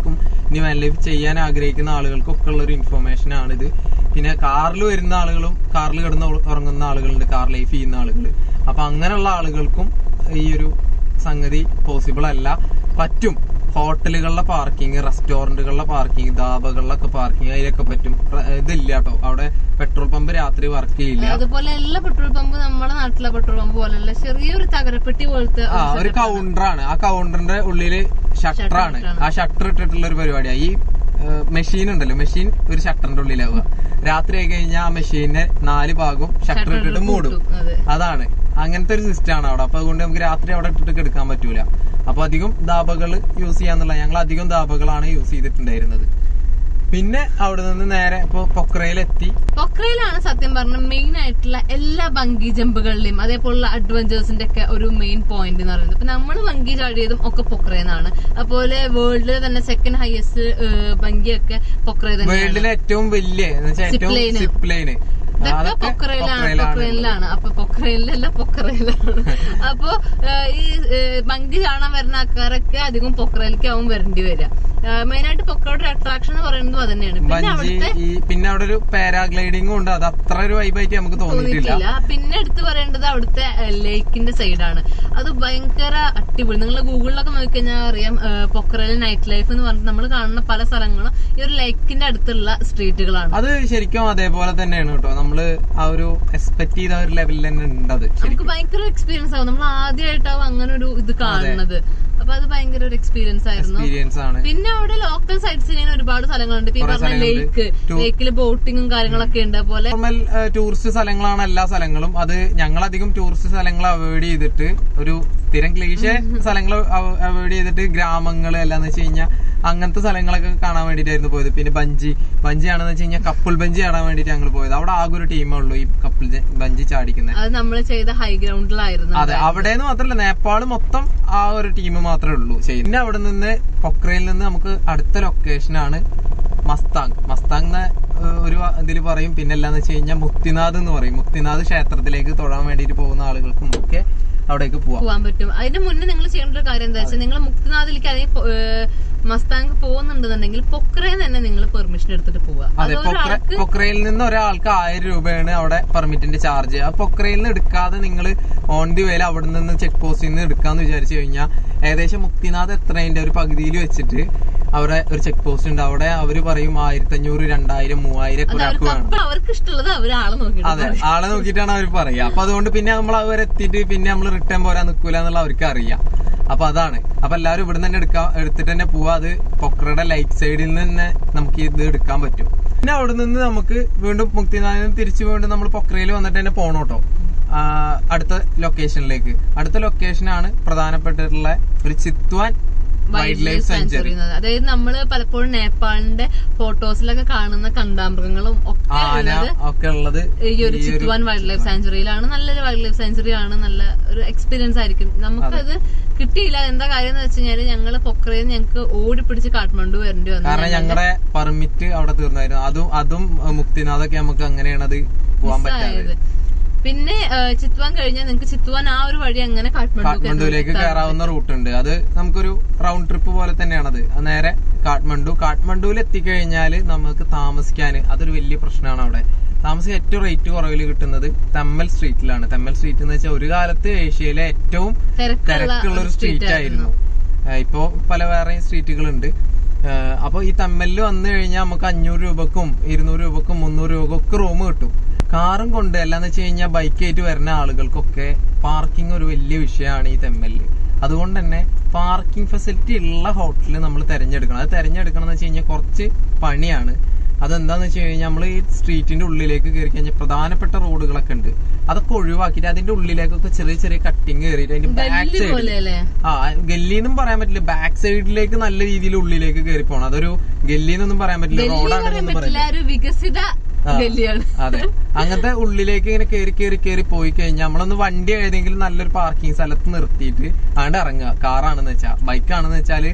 ഇനി വാൻ ലൈഫ് ചെയ്യാൻ ആഗ്രഹിക്കുന്ന ആളുകൾക്കൊക്കെ ഉള്ള ഒരു ഇൻഫർമേഷൻ ആണിത് പിന്നെ കാറിൽ വരുന്ന ആളുകളും കാറിൽ കിടന്ന് ഉറ- ഉറങ്ങുന്ന ആളുകളുണ്ട് കാർ ലൈഫ് ചെയ്യുന്ന ആളുകൾ അപ്പൊ അങ്ങനെയുള്ള ആളുകൾക്കും ഈ ഒരു സംഗതി പോസിബിൾ അല്ല പറ്റും ഹോട്ടലുകളിലെ പാർക്കിംഗ് റെസ്റ്റോറന്റുകളിലെ പാർക്കിംഗ് ധാബകളിലൊക്കെ പാർക്കിംഗ് അതിലൊക്കെ പറ്റും റ- ഇതില്ല കേട്ടോ അവിടെ പെട്രോൾ പമ്പ് രാത്രി വർക്ക് ചെയ്യില്ല അതുപോലെ എല്ലാ പെട്രോൾ പമ്പ് നമ്മുടെ നാട്ടിലെ പെട്രോൾ പമ്പ് പോലെയല്ല ചെറിയൊരു തകരപ്പെട്ടി പോലത്തെ ആ ഒരു കൗണ്ടറാണ് ആ കൗണ്ടറിന്റെ ഉള്ളില് ഷട്ടറാണ് ആ ഷട്ടർ ഇട്ടിട്ടുള്ള ഒരു പരിപാടിയാണ് ഈ മെഷീൻ ഉണ്ടല്ലോ മെഷീൻ ഒരു ഷട്ടറിന്റെ ഉള്ളിലാവുക രാത്രി ആയി കഴിഞ്ഞാൽ ആ മെഷീനെ നാല് ഭാഗവും ഷട്ടർ ഇട്ടിട്ട് മൂടും അതെ അതാണ് അങ്ങനത്തെ ഒരു സിസ്റ്റം ആണ് അവിടെ അപ്പൊ അതുകൊണ്ട് നമുക്ക് രാത്രി അവിടെ ഇട്ടിട്ട് കിടക്കാൻ പറ്റൂല അപ്പൊ അധികം ദാബകൾ യൂസ് ചെയ്യാന്നുള്ള ഞങ്ങൾ അധികം ദാബകളാണ് യൂസ് ചെയ്തിട്ടുണ്ടായിരുന്നത് പിന്നെ അവിടെ നിന്ന് നേരെ ഇപ്പൊ പൊക്രയിലെത്തി പൊക്രയിലാണ് സത്യം പറഞ്ഞ മെയിൻ ആയിട്ടുള്ള എല്ലാ ബങ്കി ജമ്പുകളിലെയും അതേപോലുള്ള അഡ്വഞ്ചേഴ്സിന്റെ ഒക്കെ ഒരു മെയിൻ പോയിന്റ് എന്ന് പറയുന്നത് ഇപ്പൊ നമ്മൾ ബങ്കി ചാടിയതും ഒക്കെ പൊക്രയെന്നാണ് അതുപോലെ വേൾഡിലെ തന്നെ സെക്കൻഡ് ഹയസ്റ്റ് ബങ്കിയൊക്കെ പൊക്ര തന്നെയാണ് വേൾഡിലെ ഏറ്റവും വലിയ എന്ന് വെച്ചാൽ ഏറ്റവും Zip line. സിപ്പ് ലൈന് ഇതൊക്കെ പൊക്രയിലാണ് പൊക്രയിലാണ് അപ്പൊ പൊക്രയിലല്ല പൊക്രയിലാണ് അപ്പൊ ഏഹ്, ഈ ഏഹ്, ബങ്കി ചാടാൻ വരുന്ന ആൾക്കാരൊക്കെ അധികം പൊക്രയിലേക്കാവും വരേണ്ടി വരിക മെയിൻ ആയിട്ട് പൊക്രയുടെ ഒരു അട്രാക്ഷൻ എന്ന് പറയുന്നത് അത് തന്നെയാണ് പിന്നെ ബഞ്ചി അവിടുത്തെ ഈ പിന്നെ അവിടെ ഒരു പാരാഗ്ലൈഡിങ്ങും ഉണ്ട് അത് അത്ര ഒരു വൈബായിട്ട് നമുക്ക് തോന്നിയിട്ടില്ല തോന്നിയിട്ടില്ല പിന്നെ എടുത്തു പറയേണ്ടത് അവിടുത്തെ ലേക്കിന്റെ സൈഡാണ് അത് ഭയങ്കര അടിപൊളി നിങ്ങൾ ഗൂഗിളിലൊക്കെ നോക്കിക്കഴിഞ്ഞാൽ അറിയാം പൊക്രയിലെ നൈറ്റ് ലൈഫ് എന്ന് പറഞ്ഞിട്ട് നമ്മൾ കാണുന്ന പല സ്ഥലങ്ങളും ഈ ഒരു ലേക്കിന്റെ അടുത്തുള്ള സ്ട്രീറ്റുകളാണ് അത് ശരിക്കും അതേപോലെ തന്നെയാണ് കേട്ടോ നമ്മള് ആ ഒരു എക്സ്പെക്ട് ചെയ്ത ഒരു ലെവലിൽ തന്നെ ഉണ്ട് അത് നമുക്ക് ശരിക്കും ഭയങ്കര എക്സ്പീരിയൻസ് ആവും നമ്മൾ ആദ്യമായിട്ടാവും അങ്ങനെ ഒരു ഇത് കാണുന്നത് അപ്പൊ അത് ഭയങ്കര ഒരു എക്സ്പീരിയൻസ് ആയിരുന്നു എക്സ്പീരിയൻസ് ആണ് പിന്നെ അവിടെ ലോക്കൽ സൈറ്റ്സ് ചെയ്യാൻ ഒരുപാട് സ്ഥലങ്ങളുണ്ട് ഇപ്പൊ ഈ കുറേ പറഞ്ഞ സ്ഥലങ്ങളുണ്ട്. ലേക്ക് ടു- ലേക്കിൽ ബോട്ടിങ്ങും കാര്യങ്ങളൊക്കെ ഉണ്ട് അതുപോലെ നോർമൽ ടൂറിസ്റ്റ് സ്ഥലങ്ങളാണ് എല്ലാ സ്ഥലങ്ങളും അത് ഞങ്ങളധികം ടൂറിസ്റ്റ് സ്ഥലങ്ങൾ അവോയ്ഡ് ചെയ്തിട്ട് ഒരു സ്ഥിരം ക്ലീശ സ്ഥലങ്ങൾ അവോയ്ഡ് ചെയ്തിട്ട് ഗ്രാമങ്ങൾ അല്ലാന്ന് വെച്ച് കഴിഞ്ഞാൽ അങ്ങനത്തെ സ്ഥലങ്ങളൊക്കെ കാണാൻ വേണ്ടിയിട്ടായിരുന്നു പോയത് പിന്നെ ബഞ്ചി ബഞ്ചി ആണെന്ന് വെച്ച് കഴിഞ്ഞാൽ കപ്പിൾ ബഞ്ചി കാണാൻ വേണ്ടിയിട്ട് ഞങ്ങൾ പോയത് അവിടെ ആകെ ഒരു ടീമേ ഉള്ളൂ ഈ കപ്പിൾ ബഞ്ചി ചാടിക്കുന്നത് അത് നമ്മൾ ചെയ്ത ഹൈ ഗ്രൗണ്ടിലായിരുന്നു അതെ അവിടെ നിന്ന് മാത്രല്ല നേപ്പാൾ മൊത്തം ആ ഒരു ടീം മാത്രമേ ഉള്ളൂ ചെയ്യും പിന്നെ അവിടെ നിന്ന് പൊക്രയിൽ നിന്ന് നമുക്ക് അടുത്ത ലൊക്കേഷനാണ് മസ്താങ് മസ്താങ് എന്ന ഏഹ്, ഒരു ഇതിൽ പറയും പിന്നെ എല്ലാന്ന് വെച്ച് കഴിഞ്ഞാൽ മുക്തിനാഥ് എന്ന് പറയും മുക്തിനാഥ് ക്ഷേത്രത്തിലേക്ക് തൊഴാൻ വേണ്ടിയിട്ട് പോകുന്ന ആളുകൾക്കും ഒക്കെ അവിടേക്ക് പോവാം പോവാൻ പറ്റും അതിന്റെ മുന്നേ നിങ്ങൾ ചെയ്യേണ്ട ഒരു കാര്യം എന്താ വെച്ചാൽ നിങ്ങൾ മുക്തിനാഥിലേക്ക് അല്ലെങ്കിൽ പൊ- ഏഹ് മസ്താങ് പോകുന്നുണ്ടെന്നുണ്ടെങ്കിൽ പൊക്രയിൽ തന്നെ നിങ്ങൾ പെർമിഷൻ എടുത്തിട്ട് പോവുക അതെ അത് പൊക്ര ഒരാൾക്ക് പൊക്രയിൽ നിന്ന് ഒരാൾക്ക് ആയിരം രൂപയാണ് അവിടെ പെർമിറ്റിന്റെ ചാർജ് ആ പൊക്രയിൽ നിന്ന് എടുക്കാതെ നിങ്ങൾ ഓൺ ദി വേല അവിടെ നിന്ന് ചെക്ക് പോസ്റ്റിൽ നിന്ന് എടുക്കാന്ന് വിചാരിച്ചു കഴിഞ്ഞാൽ ഏകദേശം മുക്തിനാഥ് എത്രതിന്റെ ഒരു പകുതിയിൽ വെച്ചിട്ട് അവിടെ ഒരു ചെക്ക് പോസ്റ്റ് ഉണ്ട് അവിടെ അവര് പറയും ആയിരത്തി അഞ്ഞൂറ് രണ്ടായിരം മൂവായിരം ഒക്കെ അത് ഒരാൾക്ക് അവർക്ക് വേണം അപ്പൊ അവർക്ക് ഇഷ്ടമുള്ളത് അവർ ആളെ നോക്കിയിട്ട് അതെ ആളെ നോക്കിയിട്ടാണ് അവർ പറയുക അപ്പൊ അതുകൊണ്ട് പിന്നെ നമ്മൾ അവർ എത്തിയിട്ട് പിന്നെ നമ്മൾ റിട്ടേൺ പോരാൻ നിൽക്കൂല എന്നുള്ള അവർക്ക് അറിയാം അപ്പൊ അതാണ് അപ്പൊ എല്ലാവരും ഇവിടെ തന്നെ എടുക്കാൻ എടുത്തിട്ട് തന്നെ പോവാ അത് പൊക്രയുടെ ലൈറ്റ് സൈഡിൽ നിന്ന് തന്നെ നമുക്ക് ഇത് എടുക്കാൻ പറ്റും പിന്നെ അവിടെ നിന്ന് നമുക്ക് വീണ്ടും മുക്തിനാഥിൽ നിന്ന് തിരിച്ചു വീണ്ടും നമ്മൾ പൊക്രയിൽ വന്നിട്ട് തന്നെ പോണം കേട്ടോ ആ, അടുത്ത ലൊക്കേഷനിലേക്ക് അടുത്ത ലൊക്കേഷനാണ് പ്രധാനപ്പെട്ടിട്ടുള്ള ഒരു ചിത്വാൻ വൈൽഡ് ലൈഫ് സെഞ്ചുറി അതായത് നമ്മള് പലപ്പോഴും നേപ്പാളിന്റെ ഫോട്ടോസിലൊക്കെ കാണുന്ന കണ്ടാമൃഗങ്ങളും ഒക്കെ ആന ഉള്ളത് ഒക്കെ ഉള്ളത് ഈ ഒരു ചിത്വാൻ വൈൽഡ് ലൈഫ് സാഞ്ചുറിയിലാണ് നല്ലൊരു വൈൽഡ് ലൈഫ് സാഞ്ചുറി ആണ് നല്ല ഒരു എക്സ്പീരിയൻസ് ആയിരിക്കും നമുക്കത് കിട്ടിയില്ല എന്താ കാര്യം എന്ന് വെച്ച് കഴിഞ്ഞാല് ഞങ്ങള് പൊക്രയിൽ ഞങ്ങൾക്ക് ഓടി പിടിച്ച് കാഠ്മണ്ഡു വരേണ്ടി വന്നു കാരണം ഞങ്ങളുടെ പെർമിറ്റ് അവിടെ തീർന്നായിരുന്നു അതും അതും ഏഹ്, മുക്തിനാഥൊക്കെ നമുക്ക് അങ്ങനെയാണ് അത് പോവാൻ പറ്റാതെ ആയത്. പിന്നെ ഏഹ്, ചിത്വാൻ കഴിഞ്ഞാൽ നിങ്ങൾക്ക് ചിത്വാൻ ആ ഒരു വഴി അങ്ങനെ കാഠ്മണ്ഡു കാഠ്മണ്ഡുവിലേക്ക് കയറാവുന്ന റൂട്ട് ഉണ്ട് അത് നമുക്കൊരു റൗണ്ട് ട്രിപ്പ് പോലെ തന്നെയാണത് അത് നേരെ കാഠ്മണ്ഡു കാഠ്മണ്ഡുവിൽ എത്തിക്കഴിഞ്ഞാൽ നമുക്ക് താമസിക്കാൻ അതൊരു വലിയ പ്രശ്നമാണ് അവിടെ താമസിക്കാൻ ഏറ്റവും റേറ്റ് കുറവിൽ കിട്ടുന്നത് തെമ്മൽ സ്ട്രീറ്റിലാണ് തെമ്മൽ സ്ട്രീറ്റ് എന്ന് വെച്ചാൽ ഒരു കാലത്ത് ഏഷ്യയിലെ ഏറ്റവും തിരക്കുള്ള ഒരു സ്ട്രീറ്റ് ആയിരുന്നു ഏഹ് ഇപ്പോ പല വേറെ സ്ട്രീറ്റുകളുണ്ട് ഏഹ് അപ്പൊ ഈ തമ്മലിൽ വന്നു കഴിഞ്ഞാൽ നമുക്ക് അഞ്ഞൂറ് രൂപക്കും ഇരുന്നൂറ് രൂപക്കും മുന്നൂറ് രൂപക്കും ഒക്കെ റൂം കിട്ടും കാറും കൊണ്ട് അല്ലാന്ന് വെച്ച് കഴിഞ്ഞാൽ ബൈക്കായിട്ട് വരുന്ന ആളുകൾക്കൊക്കെ പാർക്കിംഗ് ഒരു വലിയ വിഷയമാണ് ഈ തെമ്മലില് അതുകൊണ്ട് തന്നെ പാർക്കിംഗ് ഫെസിലിറ്റി ഉള്ള ഹോട്ടൽ നമ്മൾ തിരഞ്ഞെടുക്കണം അത് തിരഞ്ഞെടുക്കണം എന്ന് വെച്ച് കഴിഞ്ഞാൽ കുറച്ച് പണിയാണ് അതെന്താന്ന് വെച്ച് കഴിഞ്ഞാൽ നമ്മൾ ഈ സ്ട്രീറ്റിന്റെ ഉള്ളിലേക്ക് കയറി കഴിഞ്ഞാൽ പ്രധാനപ്പെട്ട റോഡുകളൊക്കെ ഉണ്ട് അതൊക്കെ ഒഴിവാക്കിയിട്ട് അതിന്റെ ഉള്ളിലേക്കൊക്കെ ചെറിയ ചെറിയ കട്ടിങ് കയറിയിട്ട് അതിന്റെ ബാക്ക് ഗല്ലി സൈഡ് പോലെ അല്ലേ ആ ഗല്ലിന്നും പറയാൻ പറ്റില്ല ബാക്ക് സൈഡിലേക്ക് നല്ല രീതിയിൽ ഉള്ളിലേക്ക് കയറി പോകണം അതൊരു ഗല്ലിന്നൊന്നും പറയാൻ പറ്റില്ല ഗല്ലി എന്ന് പറയാൻ റോഡാണെന്നൊന്നും പറ്റില്ല പറയാം ഒരു വികസിത ഗല്ലിയാണ് അതെ അങ്ങനത്തെ ഉള്ളിലേക്ക് ഇങ്ങനെ കയറി കയറി കയറി പോയി കഴിഞ്ഞാൽ നമ്മളൊന്ന് വണ്ടി ഏതെങ്കിലും നല്ലൊരു പാർക്കിംഗ് സ്ഥലത്ത് നിർത്തിയിട്ട് അങ്ങോട്ട് ഇറങ്ങുക കാറാണെന്ന് വെച്ചാൽ ബൈക്കാണെന്ന് വെച്ചാല്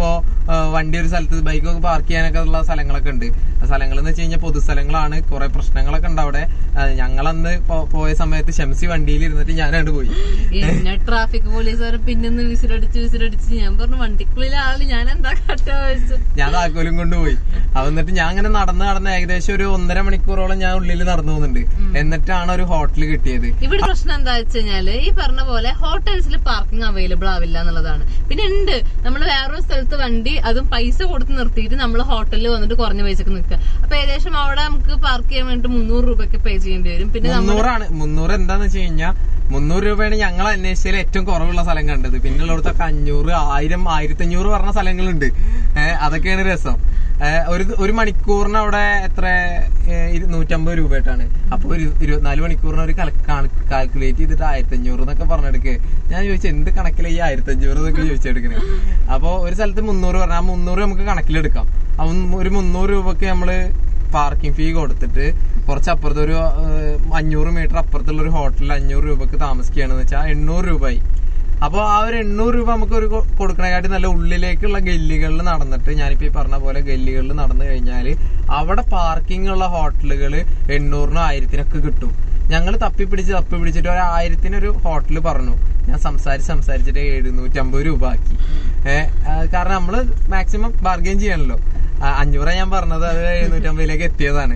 ഇപ്പോ ആ, വണ്ടി ഒരു സ്ഥലത്ത് ബൈക്കൊക്കെ പാർക്ക് ചെയ്യാനൊക്കെ ഉള്ള സ്ഥലങ്ങളൊക്കെ ഉണ്ട് സ്ഥലങ്ങൾ എന്ന് വെച്ച് കഴിഞ്ഞാൽ പൊതുസ്ഥലങ്ങളാണ് കുറെ പ്രശ്നങ്ങളൊക്കെ ഉണ്ട് അവിടെ ആ, ഞങ്ങളന്ന് പോ- പോയ സമയത്ത് ഷംസി വണ്ടിയിൽ ഇരുന്നിട്ട് ഞാനങ്ങോട്ട് പോയി എന്നെ ട്രാഫിക് പോലീസുകാർ പിന്നൊന്ന് വിസിലടിച്ച് വിസിലടിച്ച് ഞാൻ പറഞ്ഞു വണ്ടിക്കുള്ളിലെ ആള് ഞാൻ എന്താ കാട്ടാ വെച്ചു ഞാൻ താക്കോലും കൊണ്ടുപോയി അപ്പൊ എന്നിട്ട് ഞാൻ അങ്ങനെ നടന്ന് നടന്ന് ഏകദേശം ഒരു ഒന്നര മണിക്കൂറോളം ഞാൻ ഉള്ളിൽ നടന്നു പോകുന്നുണ്ട് എന്നിട്ടാണ് ഒരു ഹോട്ടൽ കിട്ടിയത് ഇവിടെ പ്രശ്നം എന്താ വെച്ച് കഴിഞ്ഞാല് ഈ പറഞ്ഞ പോലെ ഹോട്ടൽസിൽ പാർക്കിംഗ് അവൈലബിൾ ആവില്ല എന്നുള്ളതാണ് പിന്നെ ഉണ്ട് നമ്മൾ വേറൊരു സ്ഥലത്ത് വണ്ടി അതും പൈസ കൊടുത്ത് നിർത്തിയിട്ട് നമ്മൾ ഹോട്ടലിൽ വന്നിട്ട് കുറഞ്ഞ പൈസക്ക് നിൽക്കുക അപ്പൊ ഏകദേശം അവിടെ നമുക്ക് പാർക്ക് ചെയ്യാൻ വേണ്ടിട്ട് മുന്നൂറ് രൂപയ്ക്ക് പേ ചെയ്യേണ്ടി വരും പിന്നെ നമ്മൾ മുന്നൂറാണ് മുന്നൂറ് എന്താന്ന് വെച്ച് കഴിഞ്ഞാൽ മുന്നൂറ് രൂപയാണ് ഞങ്ങൾ അന്വേഷിച്ചതിൽ ഏറ്റവും കുറവുള്ള സ്ഥലം കണ്ടത് പിന്നെ ഉള്ളിടത്തൊക്കെ അഞ്ഞൂറ് ആയിരം ആയിരത്തി അഞ്ഞൂറ് പറഞ്ഞ സ്ഥലങ്ങളുണ്ട് ഏഹ് അതൊക്കെയാണ് രസം ഏഹ് ഒരു ഒരു മണിക്കൂറിന് അവിടെ എത്ര ഏഹ് ഇരു- നൂറ്റമ്പത് രൂപയായിട്ടാണ് അപ്പൊ ഒരു ഇരുപത്തിനാല് മണിക്കൂറിന് ഒരു കാൽക്കുലേറ്റ് ചെയ്തിട്ട് ആയിരത്തി അഞ്ഞൂറ് എന്നൊക്കെ പറഞ്ഞെടുക്ക് ഞാൻ ചോദിച്ചു എന്ത് കണക്കില ഈ ആയിരത്തി അഞ്ഞൂറ് എന്നൊക്കെ ചോദിച്ചെടുക്കണേ അപ്പൊ ഒരു സ്ഥലത്ത് മുന്നൂറ് പറഞ്ഞാൽ ആ മുന്നൂറ് നമുക്ക് കണക്കിലെടുക്കാം ആ മുന്നൂ- ഒരു മുന്നൂറ് രൂപക്ക് നമ്മള് പാർക്കിംഗ് ഫീ കൊടുത്തിട്ട് കുറച്ചപ്പുറത്ത് ഒരു ഏഹ്, അഞ്ഞൂറ് മീറ്റർ അപ്പുറത്തുള്ള ഒരു ഹോട്ടലിൽ അഞ്ഞൂറ് രൂപക്ക് താമസിക്കുകയാണെന്ന് വെച്ചാൽ എണ്ണൂറ് രൂപയായി അപ്പോൾ ആ ഒരു എണ്ണൂറ് രൂപ നമുക്ക് ഒരു കൊ- കൊടുക്കണേക്കാട്ടി നല്ല ഉള്ളിലേക്കുള്ള ഗല്ലികളിൽ നടന്നിട്ട് ഞാനിപ്പോ ഈ പറഞ്ഞ പോലെ ഗല്ലികളിൽ നടന്നു കഴിഞ്ഞാൽ അവിടെ പാർക്കിംഗ് ഉള്ള ഹോട്ടലുകൾ എണ്ണൂറിനും ആയിരത്തിനൊക്കെ കിട്ടും ഞങ്ങൾ തപ്പി പിടിച്ച് തപ്പി പിടിച്ചിട്ട് ഒരു ആയിരത്തിനൊരു ഹോട്ടൽ പറഞ്ഞു ഞാൻ സംസാരിച്ച് സംസാരിച്ചിട്ട് എഴുന്നൂറ്റമ്പത് രൂപ ആക്കി ഏഹ് കാരണം നമ്മള് മാക്സിമം ബാർഗെയിൻ ചെയ്യണല്ലോ ആ, അഞ്ഞൂറാ ഞാൻ പറഞ്ഞത് അത് എഴുന്നൂറ്റമ്പതിലേക്ക് എത്തിയതാണ്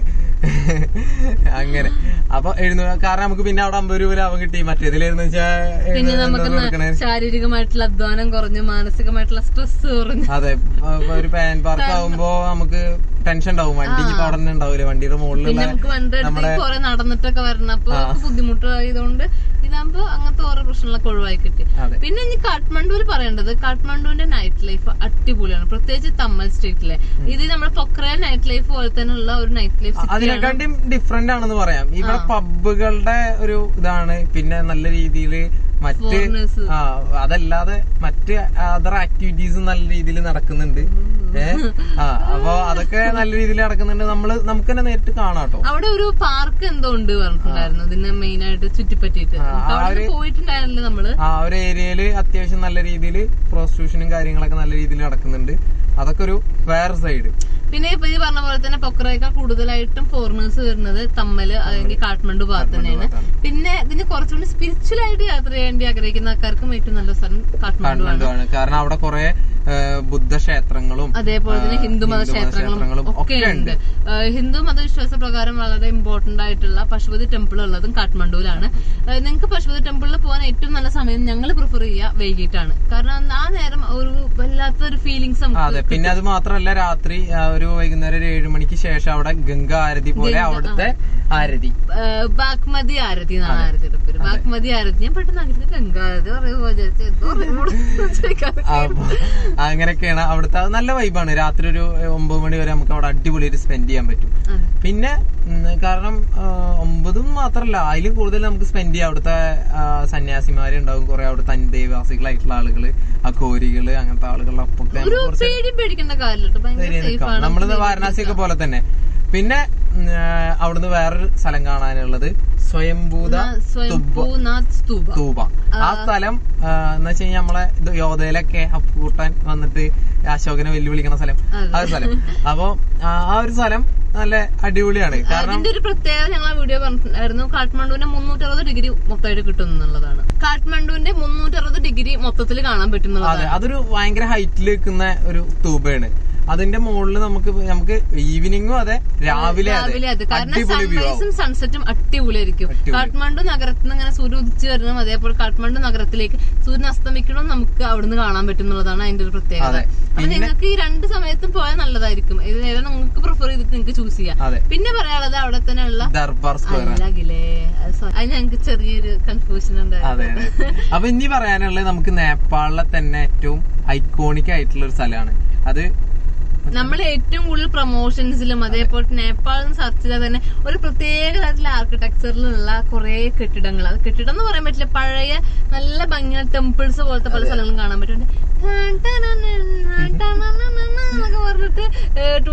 അങ്ങനെ അപ്പൊ എഴുന്നൂറ് കാരണം നമുക്ക് പിന്നെ അവിടെ അമ്പത് രൂപ ലാഭം കിട്ടി മറ്റേതിലായിരുന്നു വെച്ചാൽ പിന്നെ നമുക്ക് കൊടുക്കണേ ശാരീരികമായിട്ടുള്ള അധ്വാനം കുറഞ്ഞു മാനസികമായിട്ടുള്ള സ്ട്രെസ് കുറഞ്ഞു അതെ അപ്പൊ ഒരു പാൻ പാർക്ക് ആവുമ്പോ നമുക്ക് ടെൻഷൻ ഉണ്ടാവും വണ്ടി ഇപ്പൊ അവിടെ തന്നെ ഉണ്ടാവില്ല വണ്ടിയുടെ പിന്നെ മുകളിലുള്ള നമുക്ക് വണ്ടി നമ്മുടെ അടുത്ത് കുറെ നടന്നിട്ടൊക്കെ വരണം അപ്പൊ നമുക്ക് ബുദ്ധിമുട്ടായതുകൊണ്ട് ഇതാകുമ്പോ അങ്ങനത്തെ ഓരോ പ്രശ്നങ്ങളൊക്കെ ഒഴിവായി കിട്ടി അതെ പിന്നെ ഇനി കാഠ്മണ്ഡുവിൽ പറയേണ്ടത് കാഠ്മണ്ഡുവിന്റെ നൈറ്റ് ലൈഫ് അടിപൊളിയാണ് പ്രത്യേകിച്ച് തമ്മൽ സ്ട്രീറ്റിലെ ഇത് നമ്മുടെ പൊക്രയ നൈറ്റ് ലൈഫ് പോലെ തന്നെയുള്ള ഒരു നൈറ്റ് ലൈഫ് സിറ്റിയാണ് അതിനെക്കാട്ടും ഡിഫറെന്റ് ആണെന്ന് പറയാം ഇവിടെ പബ്ബുകളുടെ ഒരു ഇതാണ് പിന്നെ നല്ല രീതിയിൽ മറ്റ് Foreigners. ആ അതല്ലാതെ മറ്റ് അതർ ആക്ടിവിറ്റീസ് നല്ല രീതിയിൽ നടക്കുന്നുണ്ട് ഏ ആ അപ്പൊ അതൊക്കെ നല്ല രീതിയിൽ നടക്കുന്നുണ്ട് നമ്മള് നമുക്ക് തന്നെ നേരിട്ട് കാണാട്ടോ അവിടെ ഒരു പാർക്ക് എന്തോ ഉണ്ട് പറഞ്ഞിട്ടുണ്ടായിരുന്നു ഇതിനെ മെയിൻ ആയിട്ട് ചുറ്റിപ്പറ്റിയിട്ട് നമുക്ക് അവിടെ ഒന്ന് പോയിട്ടുണ്ടായിരുന്നില്ല നമ്മള് ആ ഒരു ഏരിയയില് അത്യാവശ്യം നല്ല രീതിയിൽ പ്രോസ്റ്റിറ്റ്യൂഷനും കാര്യങ്ങളൊക്കെ നല്ല രീതിയിൽ നടക്കുന്നുണ്ട് അതൊക്കെ ഒരു വേറെ സൈഡ് പിന്നെ ഇപ്പൊ ഈ പറഞ്ഞ പോലെ തന്നെ പൊക്രയേക്കാൾ കൂടുതലായിട്ടും ഫോറിനേഴ്സ് വരുന്നത് തമ്മല് അല്ലെങ്കിൽ കാഠ്മണ്ഡു ഭാഗത്ത് തന്നെയാണ് പിന്നെ ഇതിന് കുറച്ചുകൂടി സ്പിരിച്വൽ ആയിട്ട് യാത്ര ചെയ്യേണ്ടി ആഗ്രഹിക്കുന്ന ആൾക്കാർക്കും ഏറ്റവും നല്ല സ്ഥലം കാഠ്മണ്ഡു ആണ് കാഠ്മണ്ഡുവാണ് കാരണം അവിടെ കുറെ ബുദ്ധക്ഷേത്രങ്ങളും അതേപോലെ തന്നെ ആ, ഹിന്ദു മത ക്ഷേത്രങ്ങളും ക്ഷേത്രങ്ങളും ഒക്കെ ഉണ്ട് ആ, ഹിന്ദു മതവിശ്വാസ പ്രകാരം വളരെ ഇമ്പോർട്ടന്റ് ആയിട്ടുള്ള പശുപതി ടെമ്പിൾ ഉള്ളതും കാഠ്മണ്ഡുവിലാണ് നിങ്ങൾക്ക് പശുപതി ടെമ്പിളിൽ പോകാൻ ഏറ്റവും നല്ല സമയം ഞങ്ങൾ പ്രിഫർ ചെയ്യുക വൈകിട്ടാണ് കാരണം ആ നേരം ഒരു വല്ലാത്തൊരു ഫീലിങ്സ് ആ, നമുക്ക് അതെ പിന്നെ അത് മാത്രല്ല രാത്രി ആ, ഒരു വൈകുന്നേരം ഒരു ഏഴു മണിക്ക് ശേഷം അവിടെ ഗംഗ ആരതി പോലെ അവിടുത്തെ ആരതി ഏഹ് ബാഗ്മതി ആരതി എന്നാണ് ആരതിയുടെ പേര് ബാഗ്മതി ആരതി ഞാൻ പെട്ടെന്ന് അങ്ങനെ ഗംഗാരതി പറയുമ്പോ വിചാരിച്ചു, എന്തോ റിമോട്ട് ചോദിക്കാൻ അപ്പൊ അങ്ങനെയൊക്കെയാണ് അവിടുത്തെ അത് നല്ല വൈബാണ് രാത്രി ഒരു ഒമ്പത് മണി വരെ നമുക്ക് അവിടെ അടിപൊളിയായിട്ട് സ്പെൻഡ് ചെയ്യാൻ പറ്റും അതെ. പിന്നെ ഉം, കാരണം ആ, ഒമ്പതും മാത്രല്ല അതിൽ കൂടുതൽ നമുക്ക് സ്പെൻഡ് ചെയ്യാം അവിടുത്തെ ആ, സന്യാസിമാര് ഉണ്ടാവും കുറെ അവിടുത്തെ അന്തേവാസികളായിട്ടുള്ള ആളുകള് ആ കോരികള് അങ്ങനത്തെ ആളുകളുടെ ഒപ്പൊക്കെ ഒരു നമുക്ക് കുറച്ച് പേടി പേടിക്കേണ്ട കാര്യമില്ല ഭയങ്കര ധൈര്യം സേഫ് നിൽക്കാം ആണ് നമ്മള് വാരണാസി ഒക്കെ പോലെ തന്നെ പിന്നെ ഉം, ആ, അവിടുന്ന് വേറൊരു സ്ഥലം കാണാനുള്ളത് സ്വയംഭൂത സ്വയംഭൂനാഥ് സ്തൂപ തൂബ ആ സ്ഥലം ആ, എന്ന് വെച്ച് കഴിഞ്ഞാൽ നമ്മളെ ഇത് യോധയിലൊക്കെ അപ്പൂട്ടൻ വന്നിട്ട് അശോകനെ വെല്ലുവിളിക്കുന്ന സ്ഥലം അതെ. ആ ഒരു സ്ഥലം അപ്പൊ ആ ആ ഒരു സ്ഥലം നല്ല അടിപൊളിയാണ് കാരണം അതിന്റെ ഒരു പ്രത്യേകത ഞങ്ങൾ വീഡിയോ പറഞ്ഞിട്ടുണ്ടായിരുന്നു കാഠ്മണ്ഡുവിന്റെ മുന്നൂറ്ററുപത് ഡിഗ്രി മൊത്തമായിട്ട് കിട്ടും എന്നുള്ളതാണ് കാഠ്മണ്ഡുവിന്റെ മുന്നൂറ്ററുപത് ഡിഗ്രി മൊത്തത്തിൽ കാണാൻ പറ്റും എന്നുള്ളതാണ് അതെ അതൊരു ഭയങ്കര ഹൈറ്റിൽ നിൽക്കുന്ന ഒരു തൂബയാണ് അതിന്റെ മുകളിൽ നമുക്ക് നമുക്ക് ഈവനിങ്ങും അതെ രാവിലെ അതെ രാവിലെ അത് കാരണം അടിപൊളി വ്യൂ ആവും സൺറൈസും സൺസെറ്റും അടിപൊളിയായിരിക്കും അടിപൊളി. കാഠ്മണ്ഡു നഗരത്തിൽ നിന്ന് ഇങ്ങനെ സൂര്യൻ ഉദിച്ചു വരണം അതേപോലെ കാഠ്മണ്ഡു നഗരത്തിലേക്ക് സൂര്യൻ അസ്തമിക്കണം നമുക്ക് അവിടുന്ന് കാണാൻ പറ്റും എന്നുള്ളതാണ് അതിന്റെ ഒരു പ്രത്യേകത അതെ. അപ്പൊ നിങ്ങൾക്ക് ഈ രണ്ട് സമയത്തും പോയാൽ നല്ലതായിരിക്കും ഇത് ഏതാണ് നിങ്ങൾക്ക് പ്രിഫർ ചെയ്തിട്ട് നിങ്ങൾക്ക് ചൂസ് ചെയ്യാം അതെ പിന്നെ പറയാനുള്ളത് അവിടെ തന്നെ ഉള്ള ദർബാർ സ്ക്വയർ അല്ലകിലേ അത് സോ- അത് ഞങ്ങൾക്ക് ചെറിയൊരു കൺഫ്യൂഷൻ ഉണ്ടായിരുന്നു അതെ അതെ അപ്പൊ ഇനി പറയാനുള്ളത് നമുക്ക് നേപ്പാളിലെ തന്നെ ഏറ്റവും ഐക്കോണിക് ആയിട്ടുള്ള ഒരു സ്ഥലമാണ് അത് നമ്മൾ ഏറ്റവും കൂടുതൽ പ്രൊമോഷൻസിലും അതേപോലെ നേപ്പാൾ സെർച്ച് ചെയ്താൽ തന്നെ ഒരു പ്രത്യേക തരത്തിലുള്ള ആർക്കിടെക്ചറിലുള്ള കുറെ കെട്ടിടങ്ങൾ അത് കെട്ടിടം എന്ന് പറയാൻ പറ്റില്ല പഴയ നല്ല ഭംഗിയുള്ള ടെമ്പിൾസ് പോലത്തെ പല സ്ഥലങ്ങളും കാണാൻ പറ്റുന്നുണ്ട് എന്നൊക്കെ പറഞ്ഞിട്ട് ട്യൂണൊക്കെ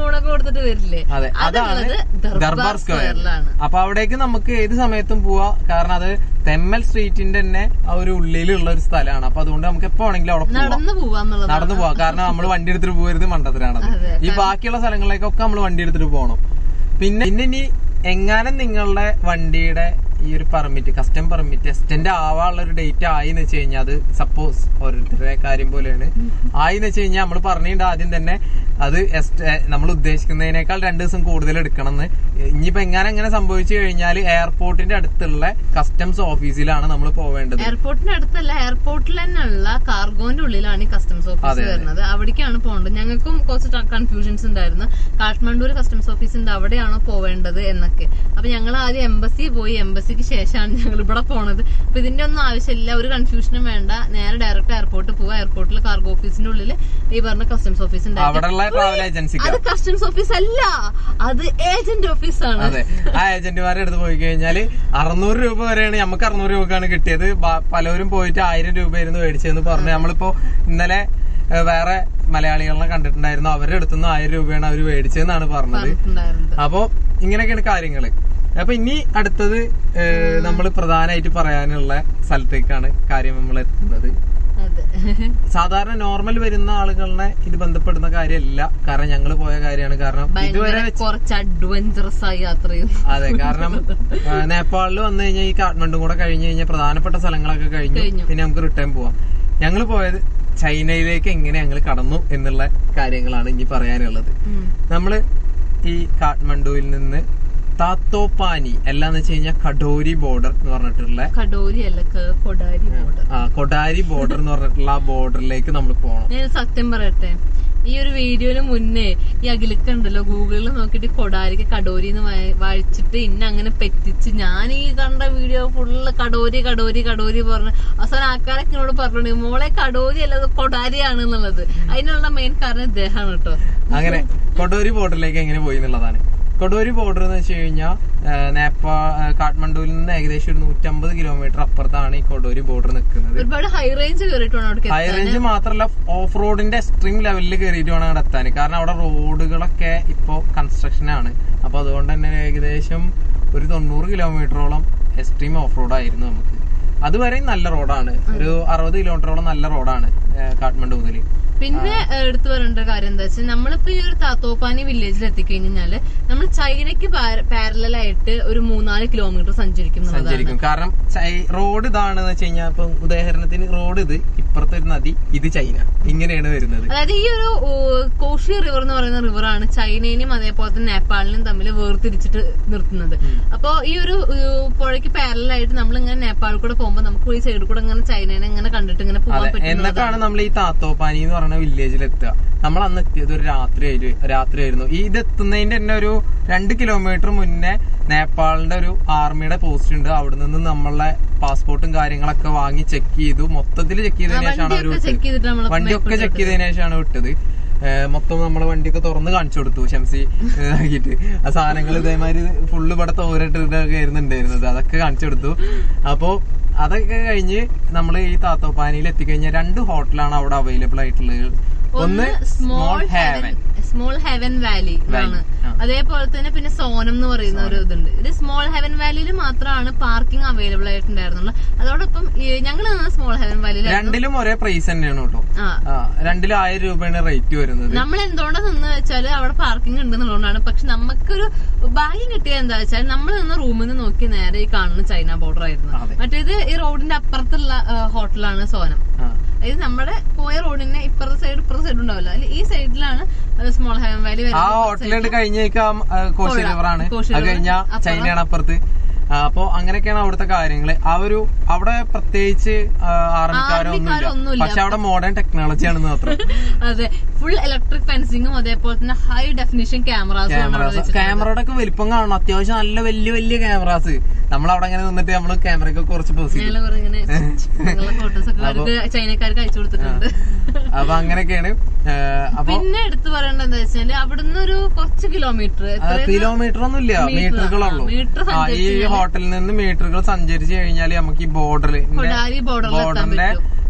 കൊടുത്തിട്ട് വരില്ലേ അതെ അതാണ് അതുള്ളത് ദർബാർ സ്ക്വയർ സ്ക്വയറിലാണ് അപ്പൊ അവിടേക്ക് നമുക്ക് ഏത് സമയത്തും പോവാ കാരണം അത് തെമ്മൽ സ്ട്രീറ്റിന്റെ തന്നെ ആ ഒരു ഉള്ളിലുള്ള ഒരു സ്ഥലമാണ് അപ്പൊ അതുകൊണ്ട് നമുക്ക് എപ്പോ വേണമെങ്കിലും അവിടെ പോവാം നടന്നു പോവാന്നുള്ളത് നടന്നു പോവാം കാരണം നമ്മൾ വണ്ടി എടുത്തിട്ട് പോകരുത് മണ്ടത്തിലാണത് അതെ, ഈ ബാക്കിയുള്ള സ്ഥലങ്ങളിലേക്കൊക്കെ നമ്മൾ വണ്ടി എടുത്തിട്ട് പോകണം പിന്നെ പിന്നെ ഇനി എങ്ങാനും നിങ്ങളുടെ വണ്ടിയുടെ ഈ ഒരു പെർമിറ്റ് കസ്റ്റം പെർമിറ്റ് എക്സ്റ്റെൻഡ് ആവാനുള്ള ഒരു ഡേറ്റ് ആയി എന്ന് വെച്ച് കഴിഞ്ഞാൽ അത് സപ്പോസ് ഓരോരുത്തരുടെ കാര്യം പോലെയാണ് ആയി എന്ന് വെച്ച് കഴിഞ്ഞാൽ നമ്മൾ പറഞ്ഞിട്ടുണ്ട് ആദ്യം തന്നെ അത് നമ്മൾ ഉദ്ദേശിക്കുന്നതിനേക്കാൾ രണ്ടു ദിവസം കൂടുതൽ എടുക്കണം എന്ന് ഇനിയിപ്പോ എങ്ങനെ എങ്ങനെ സംഭവിച്ചു കഴിഞ്ഞാൽ എയർപോർട്ടിന്റെ അടുത്തുള്ള കസ്റ്റംസ് ഓഫീസിലാണ് നമ്മൾ പോവേണ്ടത് എയർപോർട്ടിന്റെ അടുത്തല്ല എയർപോർട്ടിൽ തന്നെയുള്ള കാർഗോന്റെ ഉള്ളിലാണ് ഈ കസ്റ്റംസ് ഓഫീസ് വരുന്നത് അവിടേക്കാണ് പോകേണ്ടത് ഞങ്ങൾക്കും കുറച്ച് കൺഫ്യൂഷൻസ് ഉണ്ടായിരുന്നു കാഠ്മണ്ഡൂർ കസ്റ്റംസ് ഓഫീസ് ഉണ്ട് അവിടെയാണോ പോവേണ്ടത് എന്നൊക്കെ അപ്പൊ ഞങ്ങൾ ആദ്യം എംബസി പോയി എംബസിക്ക് ശേഷമാണ് ഞങ്ങൾ ഇവിടെ പോണത് അപ്പൊ ഇതിന്റെ ഒന്നും ആവശ്യമില്ല ഒരു കൺഫ്യൂഷനും വേണ്ട നേരെ ഡയറക്റ്റ് എയർപോർട്ടിൽ പോവാ എയർപോർട്ടിൽ കാർഗോ ഓഫീസിന്റെ ഉള്ളിൽ ഈ പറഞ്ഞ കസ്റ്റംസ് ഓഫീസ് ഉണ്ട് അവിടെയുള്ള ട്രാവൽ ഏജൻസിക്ക് അത് കസ്റ്റംസ് ഓഫീസ് അല്ല അത് ഏജന്റ് ഓഫീസാണ് അതെ ആ ഏജന്റുമാരുടെ അടുത്ത് പോയി കഴിഞ്ഞാല് അറുന്നൂറ് രൂപ വരെയാണ് നമുക്ക് അറുന്നൂറ് രൂപക്കാണ് കിട്ടിയത് ബ- പലരും പോയിട്ട് ആയിരം രൂപയായിരുന്നു മേടിച്ചതെന്ന് പറഞ്ഞു നമ്മളിപ്പോ ഇന്നലെ ഏഹ്, വേറെ മലയാളികളെ കണ്ടിട്ടുണ്ടായിരുന്നു അവരുടെ അടുത്തുനിന്ന് ആയിരം രൂപയാണ് അവർ മേടിച്ചതെന്നാണ് പറഞ്ഞത് ഉണ്ടായിരുന്നത് അപ്പോ ഇങ്ങനെയൊക്കെയാണ് കാര്യങ്ങള് അപ്പൊ ഇനി അടുത്തത് നമ്മൾ പ്രധാനമായിട്ട് പറയാനുള്ള സ്ഥലത്തേക്കാണ് കാര്യം നമ്മൾ എത്തുന്നത് അതെ സാധാരണ നോർമൽ വരുന്ന ആളുകളെ ഇത് ബന്ധപ്പെടുന്ന കാര്യമല്ല കാരണം ഞങ്ങൾ പോയ കാര്യമാണ് കാരണം ഇതുവരെ ഭയങ്കര കുറച്ച് അഡ്വഞ്ചറസ് ആയി യാത്ര ചെയ്യുന്നു അതെ കാരണം ആ, നേപ്പാളിൽ വന്നു കഴിഞ്ഞാൽ ഈ കാഠ്മണ്ഡും കൂടെ കഴിഞ്ഞു കഴിഞ്ഞാൽ പ്രധാനപ്പെട്ട സ്ഥലങ്ങളൊക്കെ കഴിഞ്ഞു കഴിഞ്ഞു. പിന്നെ നമുക്ക് റിട്ടേൺ പോവാം ഞങ്ങൾ പോയത് ചൈനയിലേക്ക് എങ്ങനെ ഞങ്ങൾ കടന്നു എന്നുള്ള കാര്യങ്ങളാണ് ഇനി പറയാനുള്ളത് ഉം. നമ്മള് ഈ കാഠ്മണ്ഡുവിൽ നിന്ന് താത്തോപ്പാനി അല്ലാന്ന് വെച്ച് കഴിഞ്ഞാൽ കഡോരി ബോർഡർ എന്ന് പറഞ്ഞിട്ടുള്ള കടോരി അല്ല ക- കൊടാരി ബോർഡർ ആ കൊടാരി ബോർഡർ എന്ന് പറഞ്ഞിട്ടുള്ള ആ ബോർഡറിലേക്ക് നമ്മൾ പോകണം ഞാൻ സത്യം പറയട്ടെ ഈ ഒരു വീഡിയോയില് മുന്നേ ഈ അഖിലക്ക ഉണ്ടല്ലോ ഗൂഗിളിൽ നോക്കിയിട്ട് കൊടാരിക്ക് കടോരി എന്ന് വായി- വായിച്ചിട്ട് ഇന്നെ അങ്ങനെ പറ്റിച്ച് ഞാൻ ഈ കണ്ട വീഡിയോ ഫുള്ള് കടോരി കടോരി കടോരി പറഞ്ഞു അവസാനം ആൾക്കാരൊക്കെ എന്നോട് പറഞ്ഞു മോളെ കടോരി അല്ല അത് കൊടാരിയാണ് എന്നുള്ളത് അതിനുള്ള മെയിൻ കാരണം ഇദ്ദേഹമാണ് കേട്ടോ അങ്ങനെ കൊടോരി ബോർഡറിലേക്ക് എങ്ങനെ പോയി എന്നുള്ളതാണ് കൊടോരി ബോർഡർ എന്ന് വെച്ച് കഴിഞ്ഞാൽ നേപ്പാ കാഠ്മണ്ഡുവിൽ നിന്ന് ഏകദേശം ഒരു നൂറ്റമ്പത് കിലോമീറ്റർ അപ്പുറത്താണ് ഈ കൊടോരി ബോർഡർ നിൽക്കുന്നത് ഒരുപാട് ഹൈ റേഞ്ച് കയറിയിട്ടാണ് അവിടെ ഹൈ റേഞ്ച് മാത്രമല്ല ഓഫ് റോഡിന്റെ എക്സ്ട്രീം ലെവലിൽ കയറിയിട്ട് വേണം അവിടെ എത്താൻ കാരണം അവിടെ റോഡുകളൊക്കെ ഇപ്പോ കൺസ്ട്രക്ഷൻ ആണ് അപ്പൊ അതുകൊണ്ട് തന്നെ ഏകദേശം ഒരു തൊണ്ണൂറ് കിലോമീറ്ററോളം എക്സ്ട്രീം ഓഫ് റോഡ് ആയിരുന്നു നമുക്ക് അതുവരെ നല്ല റോഡാണ് ഒരു അറുപത് കിലോമീറ്ററോളം നല്ല റോഡാണ് കാഠ്മണ്ഡു മുതൽ പിന്നെ ഏഹ്, എടുത്തു പറയേണ്ട കാര്യം എന്താ വെച്ചാൽ നമ്മളിപ്പോ ഈ ഒരു താത്തോപ്പാനി വില്ലേജിൽ എത്തിക്കഴിഞ്ഞാല് നമ്മൾ ചൈനയ്ക്ക് പാരലൽ ആയിട്ട് ഒരു മൂന്നാല് കിലോമീറ്റർ സഞ്ചരിക്കും എന്നുള്ളതാണ് സഞ്ചരിക്കും കാരണം ചൈ- റോഡ് ഇതാണെന്ന് വെച്ച് കഴിഞ്ഞാൽ ഇപ്പൊ ഉദാഹരണത്തിന് റോഡ് ഇത് ഇപ്പുറത്തെ ഒരു നദി ഇത് ചൈന ഇങ്ങനെയാണ് വരുന്നത് അതായത് ഈ ഒരു ഓ, കോഷി റിവർ എന്ന് പറയുന്ന റിവറാണ് ചൈനയും അതേപോലെ തന്നെ നേപ്പാളിനും തമ്മിൽ വേർതിരിച്ചിട്ട് നിർത്തുന്നത് അപ്പോ ഈ ഒരു ഏഹ്, പുഴയ്ക്ക് പാരലായിട്ട് നമ്മൾ ഇങ്ങനെ നേപ്പാളിൽ കൂടെ പോകുമ്പോൾ നമുക്ക് ഈ സൈഡിൽ കൂടെ ഇങ്ങനെ ചൈനനെ ഇങ്ങനെ കണ്ടിട്ട് ഇങ്ങനെ പോകാൻ അതെ പറ്റും എന്നിട്ടാണ് നമ്മൾ ഈ താത്തോപ്പാനി എന്ന് പറയുന്ന വില്ലേജിൽ എത്തുക നമ്മൾ അന്ന് എത്തിയത് ഒരു രാത്രി രാത്രിയായിരുന്നു ഈ ഇത് എത്തുന്നതിന്റെ തന്നെ ഒരു രണ്ട് കിലോമീറ്റർ മുന്നേ നേപ്പാളിന്റെ ഒരു ആർമിയുടെ പോസ്റ്റ് ഉണ്ട് അവിടെ നിന്ന് നമ്മളെ പാസ്പോർട്ടും കാര്യങ്ങളൊക്കെ വാങ്ങി ചെക്ക് ചെയ്തു മൊത്തത്തിൽ ചെക്ക് ചെയ്തതിനു ശേഷമാണ് അവർ വണ്ടിയൊക്കെ ചെക്ക് ചെയ്തിട്ട് നമ്മൾ വണ്ടിയൊക്കെ ചെക്ക് ചെയ്തതിനു ശേഷമാണ് വിട്ടത് ഏഹ് മൊത്തം നമ്മളെ വണ്ടിയൊക്കെ തുറന്ന് കാണിച്ചു കൊടുത്തു ഷംസി ഇതാക്കിയിട്ട് ആ സാധനങ്ങൾ ഇതേമാതിരി ഫുള്ള് ഇവിടെ തോരട്ടിട്ടൊക്കെ ആയിരുന്നുണ്ടായിരുന്നത് അതൊക്കെ കാണിച്ചു കൊടുത്തു അപ്പോ അതൊക്കെ കഴിഞ്ഞ് നമ്മൾ ഈ താത്തോപ്പാനിയിൽ എത്തിക്കഴിഞ്ഞാൽ രണ്ട് ഹോട്ടലാണ് അവിടെ അവൈലബിൾ ആയിട്ടുള്ളത് ഒന്ന് small haven small heaven valley ആണ് ആ. അതേപോലെ തന്നെ പിന്നെ സോനം എന്ന് പറയുന്ന ഒരു ഇതുണ്ട് ഇത് സ്മോൾ ഹെവൻ വാലിയിൽ മാത്രമാണ് പാർക്കിംഗ് അവൈലബിൾ ആയിട്ടുണ്ടായിരുന്നുള്ളൂ അതോടൊപ്പം ഞങ്ങൾ നിന്ന് സ്മോൾ ഹെവൻ വാലിയിൽ രണ്ടിലും ഒരേ പ്രൈസ് തന്നെയാണ് കേട്ടോ ആ ആ രണ്ടിലും ആയിരം രൂപയാണ് റേറ്റ് വരുന്നത് നമ്മൾ എന്തുകൊണ്ടാ നിന്ന് വെച്ചാല് അവിടെ പാർക്കിംഗ് ഉണ്ടെന്നുള്ളതുകൊണ്ടാണ് പക്ഷെ നമുക്കൊരു ഭാഗ്യം കിട്ടിയത് എന്താ വെച്ചാൽ നമ്മൾ നിന്ന് റൂമിൽ നിന്ന് നോക്കി നേരെ ഈ കാണുന്ന ചൈന ബോർഡർ ആയിരുന്നു അതെ. മറ്റേത് ഈ റോഡിന്റെ അപ്പുറത്തുള്ള ആ, ഹോട്ടലാണ് സോനം ആ. അതായത് നമ്മുടെ പോയ റോഡിന്റെ ഇപ്പുറത്തെ സൈഡ് ഇപ്പുറത്തെ സൈഡ് ഉണ്ടാവില്ല അല്ലെ ഈ സൈഡിലാണ് സ്മോൾ ഹെവൻ വാലി ആ വരുന്നത് ഹോട്ടലുണ്ട് കഴിഞ്ഞേക്കാം കോശി കൊള്ളാം. റിവറാണ് കോശി അത് river. കഴിഞ്ഞാ അപ്പുറം. ചൈനയാണ് അപ്പുറത്ത് ആ, അപ്പൊ അങ്ങനെയൊക്കെയാണ് അവിടുത്തെ കാര്യങ്ങള് ആ ഒരു അവിടെ പ്രത്യേകിച്ച് ആ, ആർമിക്കാരോ ഒന്നുമില്ല ആർമിക്കാരൊന്നുമില്ല. പക്ഷെ അവിടെ മോഡേൺ ടെക്നോളജി ആണെന്ന് മാത്രം അതെ ഫുൾ ഇലക്ട്രിക് ഫെൻസിങ്ങും അതേപോലെ തന്നെ ഹൈ ഡെഫിനിഷൻ ക്യാമറാസും ക്യാമറാസ് ക്യാമറയുടെ ഒക്കെ വലിപ്പം കാണണം അത്യാവശ്യം നല്ല വലിയ വലിയ ക്യാമറാസ് നമ്മൾ അവിടെ അങ്ങനെ നിന്നിട്ട് നമ്മള് ക്യാമറയൊക്കെ കുറച്ച് പോസ് ചെയ്തു ഞങ്ങള് ഇങ്ങനെ ഞങ്ങളുടെ ഫോട്ടോസ് ഒക്കെ അവർക്ക് ചൈനക്കാർക്ക് അയച്ചു കൊടുത്തിട്ടുണ്ട് അപ്പൊ അങ്ങനെയൊക്കെയാണ് ആ, അപ്പൊ പിന്നെ എടുത്തു പറയേണ്ടത് എന്താ വെച്ചാല് അവിടുന്ന് ഒരു കുറച്ച് കിലോമീറ്റർ കിലോമീറ്റർ ഒന്നും ഇല്ല മീറ്റർ, മീറ്ററുകളുള്ളൂ ആ, മീറ്റർ ആ ഈ ഹോട്ടലിൽ നിന്ന് മീറ്ററുകൾ സഞ്ചരിച്ചു കഴിഞ്ഞാൽ നമുക്ക് ഈ ബോർഡറിൽ കൊടാരി ബോർഡറിൽ എത്താൻ ബോർഡറിന്റെ പറ്റും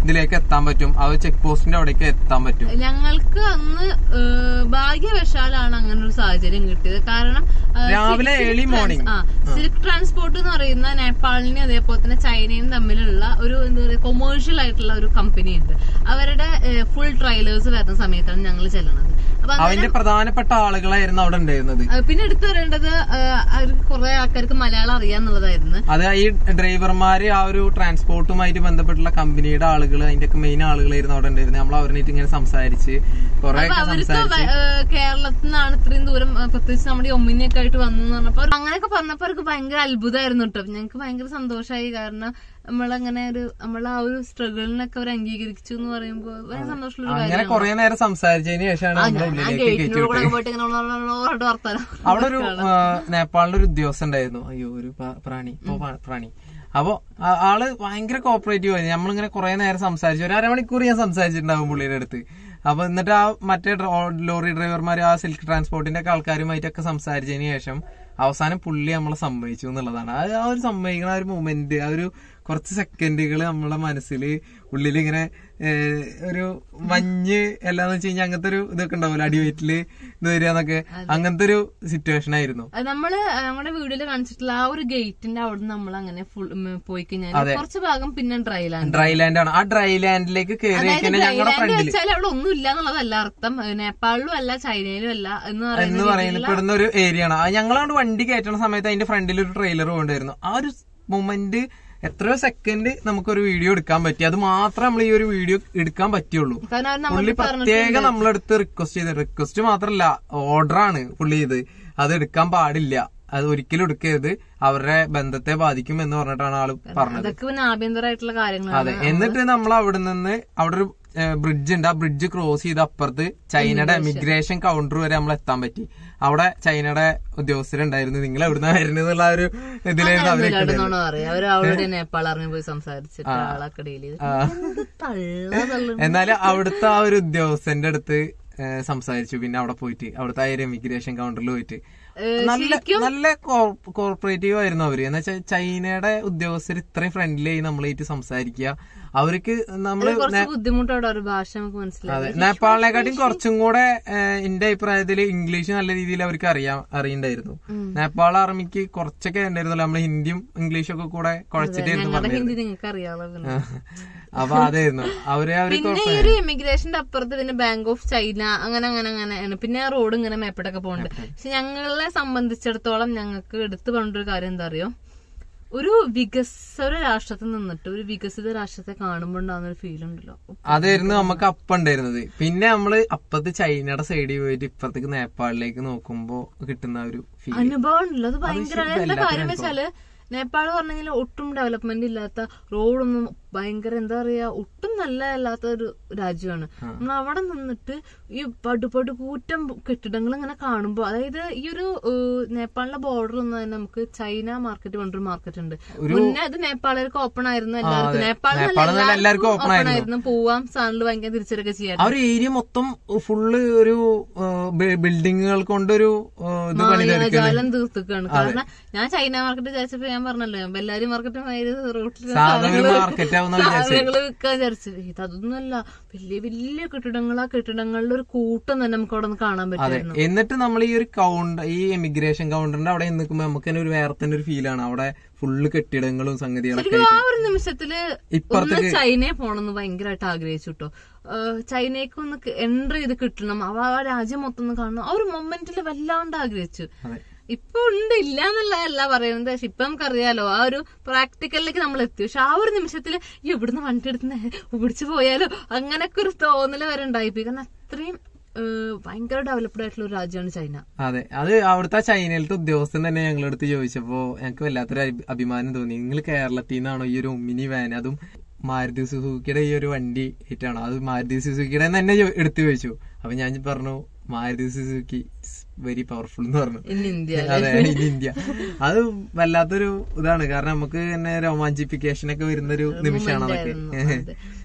ഇതിലേക്ക് എത്താൻ പറ്റും ആ ചെക്ക് പോസ്റ്റിന്റെ അവിടേക്ക് എത്താൻ പറ്റും ഞങ്ങൾക്ക് അന്ന് ഏഹ്, ഭാഗ്യവശാലാണ് അങ്ങനെ ഒരു സാഹചര്യം കിട്ടിയത് കാരണം ഏഹ്, രാവിലെ സിൽക്ക് early ട്രാൻസ്- morning. ആ സിൽക്ക് ട്രാൻസ്പോർട്ട് എന്ന് പറയുന്ന നേപ്പാളിനെയും അതേപോലെ തന്നെ ചൈനയും തമ്മിലുള്ള ഒരു എന്താ പറയുക കൊമേഴ്ഷ്യൽ ആയിട്ടുള്ള ഒരു കമ്പനി ഉണ്ട് അവരുടെ ഫുൾ ട്രaiലേഴ്സ് വരുന്ന സമയത്താണ് ഞങ്ങൾ ചെല്ലണത് അപ്പൊ അന്നേരം അതിന്റെ പ്രധാനപ്പെട്ട ആളുകളായിരുന്നു അവിടെ ഉണ്ടായിരുന്നത് ആ, പിന്നെ എടുത്തു പറയേണ്ടത് ഏഹ്, അവർക്ക് കുറെ ആൾക്കാർക്ക് മലയാളം അറിയാന്നുള്ളതായിരുന്നു അത് ഈ ഡ്രൈവർമാര് ആ ഒരു ട്രാൻസ്പോർട്ടുമായിട്ട് ബന്ധപ്പെട്ടുള്ള കമ്പനിയുടെ ആളുകൾ അതിന്റെ ഒക്കെ മെയിൻ ആളുകളായിരുന്നു അവിടെ ഉണ്ടായിരുന്നത് നമ്മൾ അവരായിട്ട് ഇങ്ങനെ സംസാരിച്ച് കുറെ അപ്പൊ ഒക്കെ അവർക്ക് സംസാരിച്ച് വ- ഏഹ് കേരളത്തിൽ നിന്നാണ് ഇത്രയും ദൂരം ഏഹ് പ്രത്യേകിച്ച് നമ്മുടെ ഈ ഒമ്മിനിയൊക്കെ ആയിട്ട് വന്നു പറഞ്ഞപ്പോ അങ്ങനെയൊക്കെ പറഞ്ഞപ്പോ അവർക്ക് ഭയങ്കര അത്ഭുതമായിരുന്നു കേട്ടോ ഞങ്ങൾക്ക് ഭയങ്കര സന്തോഷമായി കാരണം നമ്മളങ്ങനെ ഒരു നമ്മൾ ആ ഒരു സ്ട്രഗിളിനൊക്കെ അവർ അംഗീകരിച്ചു എന്ന് പറയുമ്പോൾ ഭയങ്കര സന്തോഷമുള്ള ഒരു അങ്ങനെ കാര്യമാണ് കുറെ നേരം സംസാരിച്ചതിന് ശേഷമാണ് ആ, നമ്മുടെ ഞാൻ ആ ഉള്ളിലേക്ക് കയറ്റി ഗേറ്റിനോട് വിട്ടത് കൂടെ പോയിട്ട് ഇങ്ങനെ ഉള്ള- ഉള്ള- ഉള്ള പറഞ്ഞിട്ട് വർത്താനം അവിടെ ഒരു ആ, നേപ്പാളിലെ ഒരു ഉദ്യോഗസ്ഥൻ ഉണ്ടായിരുന്നു അയ്യോ ഒരു പ- പ്രാണി ഇപ്പൊ പ- പ്രാണി അപ്പൊ ആ- ആള് ഭയങ്കര കോപ്പറേറ്റീവ് ആയിരുന്നു നമ്മളിങ്ങനെ കുറെ നേരം സംസാരിച്ചു ഒരു അരമണിക്കൂർ ഞാൻ സംസാരിച്ചിട്ടുണ്ടാവും പുള്ളിയുടെ അടുത്ത് അപ്പൊ എന്നിട്ട് ആ മറ്റേ ഡ്രോ- ലോറി ഡ്രൈവർമാർ ആ സിൽക്ക് ട്രാൻസ്പോർട്ടിന്റെ ഒക്കെ ആൾക്കാരുമായിട്ടൊക്കെ സംസാരിച്ചതിന് ശേഷം അവസാനം പുള്ളി നമ്മളെ സമ്മതിച്ചു എന്നുള്ളതാണ് ആ ആ ഒരു സമ്മതിക്കണ ആ ഒരു മൊമെന്റ് ആ ഒരു കുറച്ച് സെക്കൻഡുകൾ നമ്മളെ മനസ്സിൽ ഉള്ളിൽ ഇങ്ങനെ ഏഹ്, ഒരു മഞ്ഞ് എല്ലാന്ന് വെച്ച് കഴിഞ്ഞാൽ അങ്ങനത്തെ ഒരു ഇതൊക്കെ ഉണ്ടാവില്ല അടിവയറ്റില് ഇത് വരിക എന്നൊക്കെ അങ്ങനത്തെ ഒരു സിറ്റുവേഷൻ ആയിരുന്നു അത് നമ്മള് നമ്മുടെ വീഡിയോയിൽ കാണിച്ചിട്ടുള്ള ആ ഒരു ഗേറ്റിന്റെ അവിടെ നമ്മൾ അങ്ങനെ ഫുൾ പോയി കഴിഞ്ഞാൽ കുറച്ച് ഭാഗം പിന്നെ ഡ്രൈ ലാൻഡ് ഡ്രൈ ലാൻഡ് ആണ് ആ ഡ്രൈ ലാൻഡിലേക്ക് കയറി അതായത് കഴിഞ്ഞാൽ ഞങ്ങളുടെ ഡ്രൈലാൻഡ് ഫ്രണ്ടിൽ വെച്ചാൽ അവിടെ ഒന്നും ഇല്ല എന്നുള്ളതല്ല അർത്ഥം ഏഹ് നേപ്പാളിലും അല്ല ചൈനയിലും അല്ല എന്ന് എന്ന് പറയുന്ന പറയുന്ന പെടുന്ന ഒരു ഏരിയ ആണ് ആ ഞങ്ങളവിടെ വണ്ടി കയറ്റണ സമയത്ത് അതിന്റെ ഫ്രണ്ടിൽ ഒരു ട്രെയിലർ കൊണ്ടുവരുന്നു ആ ഒരു മൊമെന്റ് എത്രയോ സെക്കൻഡ് നമുക്കൊരു വീഡിയോ എടുക്കാൻ പറ്റി അത് മാത്രമേ നമ്മൾ ഈ ഒരു വീഡിയോ എടുക്കാൻ പറ്റുള്ളൂ കാരണം അവർ നമ്മൾ പുള്ളി പ്രത്യേകം നമ്മളെടുത്ത് റിക്വസ്റ്റ് ചെയ്ത് റിക്വസ്റ്റ് മാത്രല്ല ഓർഡറാണ് പുള്ളി ഇത് അത് എടുക്കാൻ പാടില്ല അത് ഒരിക്കലും എടുക്കരുത് അവരുടെ ബന്ധത്തെ ബാധിക്കും എന്ന് പറഞ്ഞിട്ടാണ് ആള് പറഞ്ഞത് അതൊക്കെ പിന്നെ ആഭ്യന്തരമായിട്ടുള്ള കാര്യങ്ങളാണ് അതെ എന്നിട്ട് നമ്മൾ അവിടെ നിന്ന് അവിടെ ഒരു ബ്രിഡ്ജ് ഉണ്ട് ആ ബ്രിഡ്ജ് ക്രോസ് ചെയ്ത് അപ്പുറത്ത് ചൈനയുടെ എമിഗ്രേഷൻ കൗണ്ടർ വരെ നമ്മൾ എത്താൻ പറ്റി അവിടെ ചൈനയുടെ ഉദ്യോഗസ്ഥരുണ്ടായിരുന്നു നിങ്ങൾ എവിടുന്ന വരുന്നത് എന്നുള്ള ആ ഒരു ഇതിലായിരുന്നു അവരൊക്കെ ഉണ്ടായിരുന്നത്. എന്നാണോ അറിയാം അവർ അവിടെ നേപ്പാൾ അറിഞ്ഞു പോയി സംസാരിച്ചിട്ട് ആളൊക്കെ ഡീൽ ചെയ്ത് എന്ത് തള്ള തള്ളു എന്നാലും അവിടുത്തെ ആ ഒരു ഉദ്യോഗസ്ഥന്റെ അടുത്ത് ഏ, സംസാരിച്ചു പിന്നെ അവിടെ പോയിട്ട് അവിടുത്തെ ആ ഒരു എമിഗ്രേഷൻ കൗണ്ടറിൽ പോയിട്ട് നല്ല നല്ല കോർപ്പറേറ്റീവ് ആയിരുന്നു അവര് എന്ന് വെച്ചാൽ ചൈനയുടെ ഉദ്യോഗസ്ഥർ ഇത്രയും ഫ്രണ്ട്ലി ആയി നമ്മളായിട്ട് സംസാരിക്കുക അവർക്ക് നമ്മള് കുറച്ച് ബുദ്ധിമുട്ടോടെ ഒരു ഭാഷ നമുക്ക് മനസ്സിലായി അതെ നേപ്പാളിനെക്കാട്ടും കുറച്ചും കൂടെ ഏഹ്, എന്റെ അഭിപ്രായത്തിൽ ഇംഗ്ലീഷ് നല്ല രീതിയിൽ അവർക്ക് അറിയാം അറിയണ്ടായിരുന്നു നേപ്പാൾ ആർമിക്ക് കുറച്ചൊക്കെ ഉണ്ടായിരുന്നല്ലോ നമ്മള് ഹിന്ദിയും ഇംഗ്ലീഷും ഒക്കെ കൂടെ കുഴച്ചിട്ടായിരുന്നു ഞങ്ങളുടെ പറഞ്ഞത് ഹിന്ദി നിങ്ങൾക്ക് അറിയാമല്ലോ പിന്നെ അപ്പൊ അതായിരുന്നു അവര് അവര് പിന്നെ ഈ ഒരു ഇമിഗ്രേഷന്റെ അപ്പുറത്ത് പിന്നെ ബാങ്ക് ഓഫ് ചൈന അങ്ങനെ അങ്ങനെ അങ്ങനെയാണ് പിന്നെ ആ റോഡ് ഇങ്ങനെ മേപ്പിട്ടൊക്കെ പോകുന്നുണ്ട് പക്ഷെ ഞങ്ങളെ സംബന്ധിച്ചിടത്തോളം ഞങ്ങൾക്ക് എടുത്തു പറഞ്ഞ ഒരു കാര്യം എന്താ അറിയോ ഒരു വികസ്വര രാഷ്ട്രത്തിൽ നിന്നിട്ട് ഒരു വികസിത രാഷ്ട്രത്തെ കാണുമ്പോൾ ഉണ്ടാകുന്ന ഒരു ഫീൽ ഉണ്ടല്ലോ അതായിരുന്നു നമുക്ക് അപ്പം ഉണ്ടായിരുന്നത് പിന്നെ നമ്മള് അപ്പത്ത് ചൈനയുടെ സൈഡിൽ പോയിട്ട് ഇപ്പുറത്തേക്ക് നേപ്പാളിലേക്ക് നോക്കുമ്പോ കിട്ടുന്ന ഒരു ഫീൽ അനുഭവം ഉണ്ടല്ലോ അത് ഭയങ്കര എന്താ കാര്യം വെച്ചാല് നേപ്പാൾ പറഞ്ഞെങ്കിൽ ഒട്ടും ഡെവലപ്മെന്റ് ഇല്ലാത്ത റോഡൊന്നും ഭയങ്കര എന്താ പറയാ ഒട്ടും നല്ല അല്ലാത്ത ഒരു രാജ്യമാണ് നമ്മൾ അവിടെ നിന്നിട്ട് ഈ പടുപടു കൂറ്റം കെട്ടിടങ്ങൾ ഇങ്ങനെ കാണുമ്പോൾ അതായത് ഈ ഒരു ഏഹ്, നേപ്പാളിലെ ബോർഡറിൽ നിന്ന് തന്നെ നമുക്ക് ചൈന മാർക്കറ്റ് കൊണ്ടൊരു മാർക്കറ്റ് ഉണ്ട് മുന്നേ അത് നേപ്പാളുകാർക്ക് ഓപ്പൺ ആയിരുന്നു എല്ലാവർക്കും നേപ്പാളിൽ നേപ്പാളിൽ നല്ല എല്ലാവർക്കും open ആയിരുന്നു പോവാം സാധനങ്ങൾ ഭയങ്കര തിരിച്ചെടുക്കുക ചെയ്യാം ആ ഒരു ഏരിയ മൊത്തം ഫുള്ള് ഒരു ബിൽഡിങ്ങുകൾ കൊണ്ടൊരു ഏഹ്, ഇത് പണിതെടുക്കുന്നത് ജാലം തീർത്തിക്കാണ് കാരണം ഞാൻ ചൈന മാർക്കറ്റ് വിചാരിച്ചപ്പോ ഞാൻ പറഞ്ഞല്ലോ ബെല്ലാരി മാർക്കറ്റ് റോട്ടിൽ സാധനങ്ങൾ മാർക്കറ്റ് ആവുന്ന സാധനങ്ങൾ വിൽക്കാൻ വിചാരിച്ചു ഇത് അതൊന്നുമല്ല വലിയ വലിയ കെട്ടിടങ്ങൾ ആ കെട്ടിടങ്ങളുടെ ഒരു കൂട്ടം തന്നെ നമുക്ക് അവിടെ നിന്ന് കാണാൻ അതെ പറ്റുമായിരുന്നു എന്നിട്ട് നമ്മൾ ഈ ഒരു കൗണ്ടർ ഈ എമിഗ്രേഷൻ കൗണ്ടറിന്റെ അവിടെ നിൽക്കുമ്പോ നമുക്ക് തന്നെ ഒരു വേറെ തന്നെ ഒരു ഫീലാണ് അവിടെ ഫുള്ള് കെട്ടിടങ്ങളും സംഗതികളൊക്കെ ശരിക്കും ആ ആയിട്ട് ഒരു നിമിഷത്തില് ഒന്ന് ചൈനയെ പോണെന്ന് ഭയങ്കരമായിട്ട് ആഗ്രഹിച്ചു കേട്ടോ ചൈനയ്ക്ക് ഒന്ന് എൻട്രി ചെയ്ത് കിട്ടണം അവ ആ രാജ്യം മൊത്തം ഒന്ന് കാണണം ആ ഒരു മൊമെന്റിൽ വല്ലാണ്ട് ആഗ്രഹിച്ചു അതെ ഇപ്പൊ ഉണ്ട് ഇല്ല എന്നുള്ളതല്ല പറയുന്നത് പക്ഷെ ഇപ്പൊ നമുക്കറിയാലോ ആ ഒരു പ്രാക്ടിക്കലിലേക്ക് നമ്മൾ എത്തി പക്ഷെ ആ ഒരു നിമിഷത്തിൽ ഇവിടുന്ന് വണ്ടി എടുത്ത് പിടിച്ചു പോയാലോ അങ്ങനൊക്കെ ഒരു തോന്നല് വരെ ഉണ്ടായിപ്പോയി കാരണം അത്രയും ഏഹ്, ഭയങ്കര ഡെവലപ്ഡ് ആയിട്ടുള്ള ഒരു രാജ്യമാണ് ചൈന അതെ അത് അവിടുത്തെ ആ ചൈനയിലത്തെ ഉദ്യോഗസ്ഥൻ തന്നെ ഞങ്ങളടുത്ത് ചോദിച്ചപ്പോ ഞങ്ങൾക്ക് വല്ലാത്തൊരു അഭി- അഭിമാനം തോന്നി നിങ്ങൾ കേരളത്തിൽ നിന്നാണോ ഈ ഒരു ഒമിനി വാൻ അതും മാരുതി സുസുക്കിയുടെ ഈ ഒരു വണ്ടി ആയിട്ടാണോ അത് മാരുതി സുസുക്കിയുടെ തന്നെ ചോ- എടുത്തു ചോദിച്ചു അപ്പൊ ഞാൻ പറഞ്ഞു മാരുതി സുസുക്കി വെരി പവർഫുൾ എന്ന് പറഞ്ഞു ഇൻ ഇന്ത്യ അതെ ഇൻ ഇന്ത്യ അത് വല്ലാത്തൊരു ഇതാണ് കാരണം നമുക്ക് തന്നെ രോമാഞ്ചിഫിക്കേഷൻ ഒക്കെ വരുന്ന ഒരു നിമിഷമാണ് അതൊക്കെ അതെ.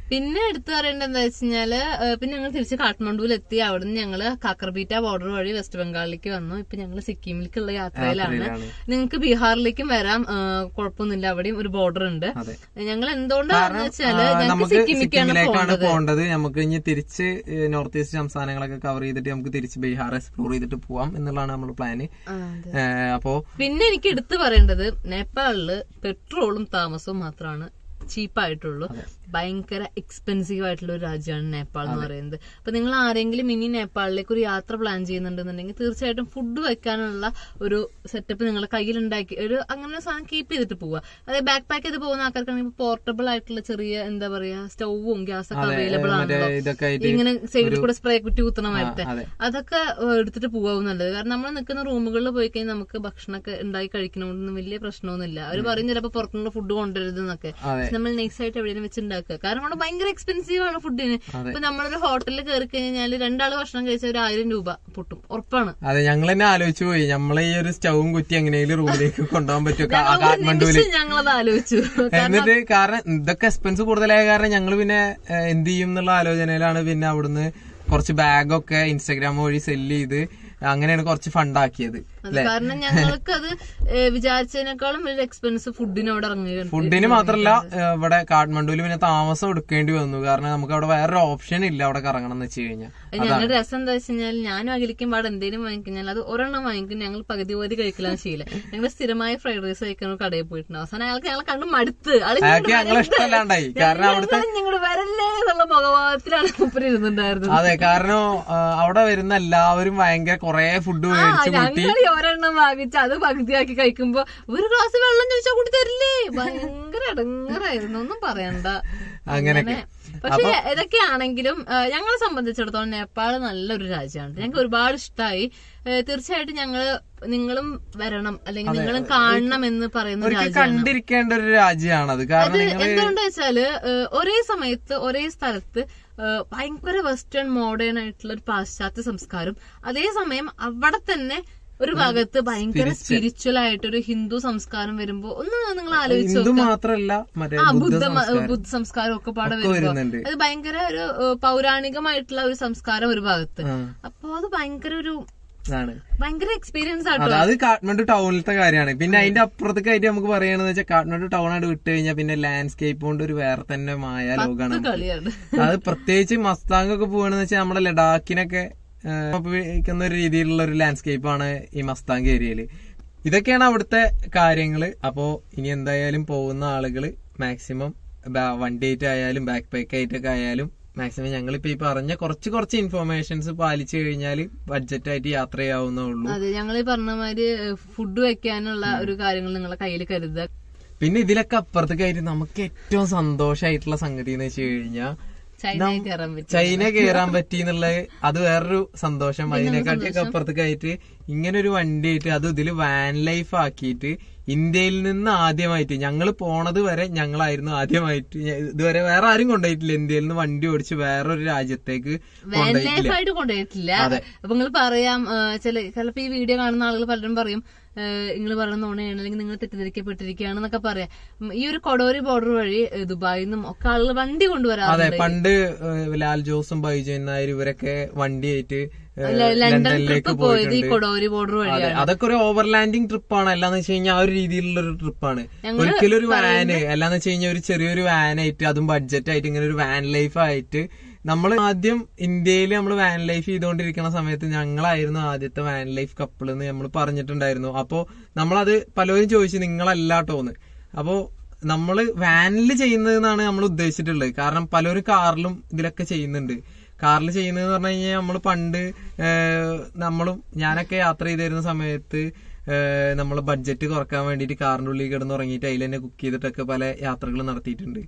പിന്നെ എടുത്തു പറയേണ്ടത് എന്താ വെച്ചാല് പിന്നെ ഞങ്ങൾ തിരിച്ച് കാഠ്മണ്ഡുവിൽ എത്തി അവിടുന്ന് ഞങ്ങള് കാക്കർബീറ്റ ബോർഡർ വഴി വെസ്റ്റ് ബംഗാളിലേക്ക് വന്നു ഇപ്പൊ ഞങ്ങൾ സിക്കിമിലേക്കുള്ള യാത്രയിലാണ് യാത്രയിലാണ്. നിങ്ങൾക്ക് ബീഹാറിലേക്കും വരാം ആ, കുഴപ്പമൊന്നുമില്ല അവിടെയും ഒരു ബോർഡർ ഉണ്ട് അതെ ഞങ്ങൾ എന്തുകൊണ്ടാണെന്ന് വെച്ചാല് ആ, ഞങ്ങൾക്ക് നമുക്ക് സിക്കിമിലേക്കാണ് സിക്കിമിലേക്കാണ് പോകേണ്ടത് പോകേണ്ടത് നമുക്ക് ഇനി തിരിച്ച് നോർത്ത് ഈസ്റ്റ് സംസ്ഥാനങ്ങളൊക്കെ കവർ ചെയ്തിട്ട് നമുക്ക് തിരിച്ച് ബീഹാർ എക്സ്പ്ലോർ ചെയ്തിട്ട് പോവാം എന്നുള്ളതാണ് നമ്മുടെ പ്ലാന് ആ, അതെ. അപ്പോ പിന്നെ എനിക്ക് എടുത്തു പറയേണ്ടത് നേപ്പാളില് പെട്രോളും താമസവും മാത്രമാണ് ചീപ്പായിട്ടുള്ളൂ ഭയങ്കര എക്സ്പെൻസീവ് ആയിട്ടുള്ള ഒരു രാജ്യമാണ് നേപ്പാൾ എന്ന് പറയുന്നത് അപ്പൊ നിങ്ങൾ ആരെങ്കിലും ഇനി നേപ്പാളിലേക്ക് ഒരു യാത്ര പ്ലാൻ ചെയ്യുന്നുണ്ടെന്നുണ്ടെങ്കിൽ തീർച്ചയായിട്ടും ഫുഡ് വെക്കാനുള്ള ഒരു സെറ്റപ്പ് നിങ്ങളുടെ കയ്യിൽ ഉണ്ടാക്കി ഒരു അങ്ങനെ ഒരു സാധനം കീപ്പ് ചെയ്തിട്ട് പോവുക അതായത് ബാക്ക് പാക്ക് ചെയ്ത് പോകുന്ന ആൾക്കാർക്കാണെങ്കിൽ പോർട്ടബിൾ ആയിട്ടുള്ള ചെറിയ എന്താ പറയാ സ്റ്റൗവും ഗ്യാസ് ഒക്കെ അവൈലബിൾ മറ്റേ ആണല്ലോ ഇതൊക്കെ ആയിട്ട് ഇങ്ങനെ സൈഡിൽ കൂടെ സ്പ്രേ കുറ്റി കുത്തണ മാറ്റത്തെ അതെ അതൊക്കെ ഏഹ്, എടുത്തിട്ട് പോവാവും നല്ലത് കാരണം നമ്മൾ നിൽക്കുന്ന റൂമുകളിൽ പോയി കഴിഞ്ഞാൽ നമുക്ക് ഭക്ഷണമൊക്കെ ഉണ്ടാക്കി കഴിക്കണോണ്ടൊന്നും വലിയ പ്രശ്നമൊന്നുമില്ല അവർ പറയും ചിലപ്പോൾ പുറത്തുനിന്ന് ഫുഡ് കൊണ്ടുവരുത് എന്നൊക്കെ അതെ പക്ഷെ നമ്മൾ നൈസ് ആയിട്ട് എവിടെയും വെച്ച് ഉണ്ടാക്കുക കാരണം അവിടെ ഭയങ്കര എക്സ്പെൻസീവ് ആണ് ഫുഡിന് ഇപ്പൊ നമ്മളൊരു ഹോട്ടലിൽ കയറി കഴിഞ്ഞാൽ രണ്ടാള് ഭക്ഷണം കഴിച്ചാൽ ഒരു ആയിരം രൂപ പൊട്ടും ഉറപ്പാണ് അതെ ഞങ്ങൾ തന്നെ ആലോചിച്ചു പോയി നമ്മളെ ഈ ഒരു സ്റ്റൗവും കുറ്റി എങ്ങനെയും റൂമിലേക്ക് കൊണ്ടുപോകാൻ പറ്റുമോ കാ- ഒരു കാഠ്മണ്ഡുവില് നിമിഷം ഞങ്ങളത് ആലോചിച്ചു എന്നിട്ട് കാരണം ഇതൊക്കെ എക്സ്പെൻസ് കൂടുതലായ കാരണം ഞങ്ങൾ പിന്നെ ഏഹ്, എന്ത് ചെയ്യും എന്നുള്ള ആലോചനയിലാണ് പിന്നെ അവിടുന്ന് കുറച്ച് ബാഗൊക്കെ ഇൻസ്റ്റാഗ്രാം വഴി സെല്ല് ചെയ്ത് അങ്ങനെയാണ് കുറച്ച് ഫണ്ടാക്കിയത് അത് കാരണം ഞങ്ങൾക്ക് അത് വിചാരിച്ചതിനേക്കാളും വലിയ എക്സ്പെൻസ് ഫുഡിന് അവിടെ ഇറങ്ങുകയാണ് ഫുഡിന് മാത്രല്ല ഏഹ്, ഇവിടെ കാഠ്മണ്ഡുവിൽ പിന്നെ താമസം എടുക്കേണ്ടി വന്നു കാരണം നമുക്ക് അവിടെ വേറൊരു ഓപ്ഷൻ ഇല്ല അവിടെ കറങ്ങണം എന്ന് വെച്ച് കഴിഞ്ഞാൽ ഞങ്ങളുടെ രസം എന്താ വെച്ച് കഴിഞ്ഞാൽ ഞാനും അഖിലിക്കും പാടെ എന്തെങ്കിലും വാങ്ങിക്കഴിഞ്ഞാൽ അത് ഒരെണ്ണം വാങ്ങിക്കും ഞങ്ങൾ പകുതി പകുതി കഴിക്കലാണ് ശീലം ഞങ്ങൾ സ്ഥിരമായ ഫ്രൈഡ് റൈസ് കഴിക്കാൻ ഒരു കടയിൽ പോയിട്ടുണ്ട് അവസാനം അയാൾക്ക് ഞങ്ങളെ കണ്ട് മടുത്ത് ആള് അയാൾക്ക് ഞങ്ങളെ ഇഷ്ടമല്ലാണ്ടായി കാരണം അവിടുത്തെ നിങ്ങളുടെ വരല്ലേ എന്നുള്ള മുഖഭാവത്തിലാണ് മൂപ്പര് ഇരുന്നുണ്ടായിരുന്നത് അതെ കാരണം ആ, അവിടെ വരുന്ന എല്ലാവരും ഭയങ്കര കൊറേ ഫുഡ് മേടിച്ച് കൂട്ടി ഞങ്ങൾ ഈ ഒരെണ്ണം വാങ്ങിച്ച് അത് പകുതിയാക്കി കഴിക്കുമ്പോ ഒരു ഗ്ലാസ് വെള്ളം ചോദിച്ചാൽ കൂടി തരില്ലേ ഭയങ്കര ഇടങ്ങറായിരുന്നു ഒന്നും പറയണ്ട അങ്ങനെയൊക്കെ പക്ഷെ ഇതൊക്കെയാണെങ്കിലും ആ, ഞങ്ങളെ സംബന്ധിച്ചിടത്തോളം നേപ്പാൾ നല്ലൊരു രാജ്യമാണ് ഞങ്ങൾക്ക് ഒരുപാട് ഇഷ്ടമായി തീർച്ചയായിട്ടും ഞങ്ങള് നിങ്ങളും വരണം അല്ലെങ്കിൽ നിങ്ങളും കാണണം എന്ന് പറയുന്ന ഒരു ഒരിക്കൽ രാജ്യമാണ് കണ്ടിരിക്കേണ്ട ഒരു രാജ്യമാണത് കാരണം നിങ്ങൾ എന്തുകൊണ്ടാ വെച്ചാല് ഏഹ്, ഒരേ സമയത്ത് ഒരേ സ്ഥലത്ത് ഏഹ്, ഭയങ്കര വെസ്റ്റേൺ മോഡേൺ ആയിട്ടുള്ള ഒരു പാശ്ചാത്യ സംസ്കാരം അതേസമയം അവിടെ തന്നെ ഒരു ഭാഗത്ത് ഭയങ്കര സ്പിരിച്വൽ ആയിട്ടൊരു ഹിന്ദു സംസ്കാരം വരുമ്പോ ഒന്ന് നിങ്ങൾ ആലോചിച്ച് ഹിന്ദു മാത്രല്ല മറ്റേ ആ ബുദ്ധ ബുദ്ധ ബുദ്ധ സംസ്കാരം ഒക്കെ പാടെ ഒക്കെ വരുമ്പോ വരുന്നുണ്ട് അത് ഭയങ്കര ഒരു ഏഹ്, പൗരാണികമായിട്ടുള്ള ഒരു സംസ്കാരം ഒരു ഭാഗത്ത് ആ, അപ്പൊ അത് ഭയങ്കര ഒരു അതാണ് ഭയങ്കര എക്സ്പീരിയൻസ് ആട്ടോ അത് അത് കാഠ്മണ്ഡു ടൗണിലത്തെ കാര്യമാണ് പിന്നെ അതിന്റെ അപ്പുറത്തേക്കായിട്ട് നമുക്ക് പറയുകയാണെന്ന് വെച്ചാൽ കാഠ്മണ്ഡു ടൗൺ ആയിട്ട് വിട്ട് കഴിഞ്ഞാൽ പിന്നെ ലാൻഡ്സ്കേപ്പ് കൊണ്ട് ഒരു വേറെ തന്നെ മായ ലോകമാണ് ഇത് കളിയാണ് അത് പ്രത്യേകിച്ച് മസ്താങ് ഒക്കെ പോവാണെന്ന് വെച്ചാൽ നമ്മുടെ ലഡാക്കിനൊക്കെ ഏഹ്, ഉപയോഗിക്കുന്ന ഒരു രീതിയിലുള്ള ഒരു ലാൻഡ്സ്കേപ്പ് ആണ് ഈ മസ്താങ് ഏരിയയില് ഇതൊക്കെയാണ് അവിടുത്തെ കാര്യങ്ങള് അപ്പോ ഇനി എന്തായാലും പോകുന്ന ആളുകള് മാക്സിമം വണ്ടി ആയിട്ട് ആയാലും ബാക്ക് പാക്ക് ആയിട്ടൊക്കെ ആയാലും മാക്സിമം ഞങ്ങളിപ്പോ ഈ പറഞ്ഞ കുറച്ച് കുറച്ച് ഇൻഫോർമേഷൻസ് പാലിച്ചു കഴിഞ്ഞാൽ ബഡ്ജറ്റ് ആയിട്ട് യാത്ര ചെയ്യാവുന്നേ ഉള്ളൂ അതെ ഞങ്ങൾ ഈ പറഞ്ഞ മാതിരി ഫുഡ് വെക്കാനുള്ള ഒരു കാര്യങ്ങൾ നിങ്ങളെ കയ്യിൽ കരുതുക പിന്നെ ഇതിലൊക്കെ അപ്പുറത്തേക്കായിട്ട് നമുക്ക് ഏറ്റവും സന്തോഷമായിട്ടുള്ള സംഗതി എന്ന് വെച്ച് കഴിഞ്ഞാൽ ചൈനയിൽ കയറാൻ പറ്റും ചൈന കയറാൻ പറ്റി എന്നുള്ളത് അത് വേറൊരു സന്തോഷം അതിനെക്കാട്ടിയൊക്കെ അപ്പുറത്തേക്കായിട്ട് ഇങ്ങനെ ഒരു വണ്ടി ആയിട്ട് അത് ഇതില് വാൻ ലൈഫ് ആക്കിയിട്ട് ഇന്ത്യയിൽ നിന്ന് ആദ്യമായിട്ട് ഞങ്ങൾ പോണത് വരെ ഞങ്ങളായിരുന്നു ആദ്യമായിട്ട് ഞ- ഇതുവരെ വേറെ ആരും കൊണ്ടുപോയിട്ടില്ല ഇന്ത്യയിൽ നിന്ന് വണ്ടി ഓടിച്ച് വേറൊരു രാജ്യത്തേക്ക് കൊണ്ടുപോയിട്ടില്ല ലൈഫായിട്ട് കൊണ്ടുപോയിട്ടില്ല അപ്പൊ നിങ്ങൾ പറയാം ആ, ചില ചിലപ്പോ ഈ വീഡിയോ കാണുന്ന ആളുകൾ പലരും പറയും നിങ്ങൾ പറയുന്ന നോണയാണ് അല്ലെങ്കിൽ നിങ്ങൾ തെറ്റിദ്ധരിക്കപ്പെട്ടിരിക്കുകയാണെന്നൊക്കെ പറയാം ഉം, ഈ ഒരു കൊടോരി ബോർഡർ വഴി ഏ, ദുബായിൽ നിന്നും ഒക്കെ ആളുകൾ വണ്ടി അതെ കൊണ്ടുവരാറുണ്ട് പണ്ട് ഏഹ്, ലാൽ ജോസും ബൈജയൻ നായർ ഇവരൊക്കെ വണ്ടിയായിട്ട് ഏഹ്, ല- ലണ്ടൻ ലണ്ടനിലേക്ക് ട്രിപ്പ് പോയത് ഈ പോയിട്ടുണ്ട് കൊടോരി ബോർഡർ അതെ വഴിയാണ് അതൊക്കെ ഒരു ഓവർലാൻഡിങ് ട്രിപ്പാണ് അല്ലാന്ന് വെച്ച് കഴിഞ്ഞാൽ ആ ഒരു രീതിയിലുള്ള ഒരു ട്രിപ്പാണ് ഞങ്ങള് ഒരിക്കലും ഒരു വാന് അല്ലാന്ന് വെച്ച് കഴിഞ്ഞാൽ ഒരു ചെറിയൊരു വാനായിട്ട് അതും ബഡ്ജറ്റ് ആയിട്ട് ഇങ്ങനെ ഒരു വാൻ ലൈഫ് ആയിട്ട് നമ്മൾ ആദ്യം ഇന്ത്യയിൽ നമ്മൾ വാൻ ലൈഫ് ചെയ്തുകൊണ്ടിരിക്കുന്ന സമയത്ത് ഞങ്ങളായിരുന്നു ആദ്യത്തെ വാൻ ലൈഫ് കപ്പിൾ എന്ന് നമ്മൾ പറഞ്ഞിട്ടുണ്ടായിരുന്നു അപ്പോ നമ്മളത് പലരും ചോദിച്ചു നിങ്ങളല്ലാട്ടോന്ന് അപ്പോ നമ്മള് വാനിൽ ചെയ്യുന്നതെന്നാണ് നമ്മൾ ഉദ്ദേശിച്ചിട്ടുള്ളത് കാരണം പലരും കാറിലും ഇതിലൊക്കെ ചെയ്യുന്നുണ്ട് കാറിൽ ചെയ്യുന്നത് പറഞ്ഞു കഴിഞ്ഞാൽ നമ്മൾ പണ്ട് ഏഹ്, നമ്മളും ഞാനൊക്കെ യാത്ര ചെയ്തിരുന്ന സമയത്ത് നമ്മൾ ബഡ്ജറ്റ് കുറക്കാൻ വേണ്ടിയിട്ട് കാറിന്റെ ഉള്ളിൽ കിടന്ന് ഉറങ്ങിയിട്ട് അതിൽ തന്നെ കുക്ക് ചെയ്തിട്ടൊക്കെ പല യാത്രകൾ നടത്തിയിട്ടുണ്ട്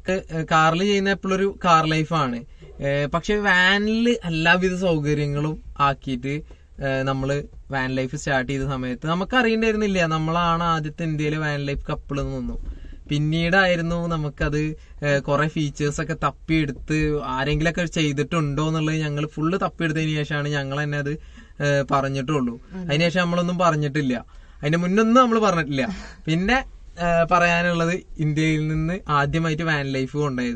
കാറിൽ ചെയ്യുന്ന എപ്പോഴും ഒരു കാർ ലൈഫാണ് പക്ഷെ വാനിൽ എല്ലാവിധ സൗകര്യങ്ങളും ആക്കിയിട്ട് നമ്മള് വാൻ ലൈഫ് സ്റ്റാർട്ട് ചെയ്ത സമയത്ത് നമുക്ക് അറിയണ്ടായിരുന്നില്ല നമ്മളാണ് ആദ്യത്തെ ഇന്ത്യയിലെ വാൻ ലൈഫ് കപ്പിൾ നിന്നു പിന്നീടായിരുന്നു നമുക്കത് കുറെ ഫീച്ചേഴ്സ് ഒക്കെ തപ്പിയെടുത്ത് ആരെങ്കിലൊക്കെ ചെയ്തിട്ടുണ്ടോ എന്നുള്ളത് ഞങ്ങൾ ഫുള്ള് തപ്പിയെടുത്തതിന് ശേഷമാണ് ഞങ്ങൾ തന്നെ അത് ഏഹ് പറഞ്ഞിട്ടുള്ളൂ അതിനുശേഷം നമ്മളൊന്നും പറഞ്ഞിട്ടില്ല അതിന്റെ മുന്നൊന്നും നമ്മൾ പറഞ്ഞിട്ടില്ല പിന്നെ ഏഹ് പറയാനുള്ളത് ഇന്ത്യയിൽ നിന്ന് ആദ്യമായിട്ട് വാൻ ലൈഫ് കൊണ്ടുപോയത്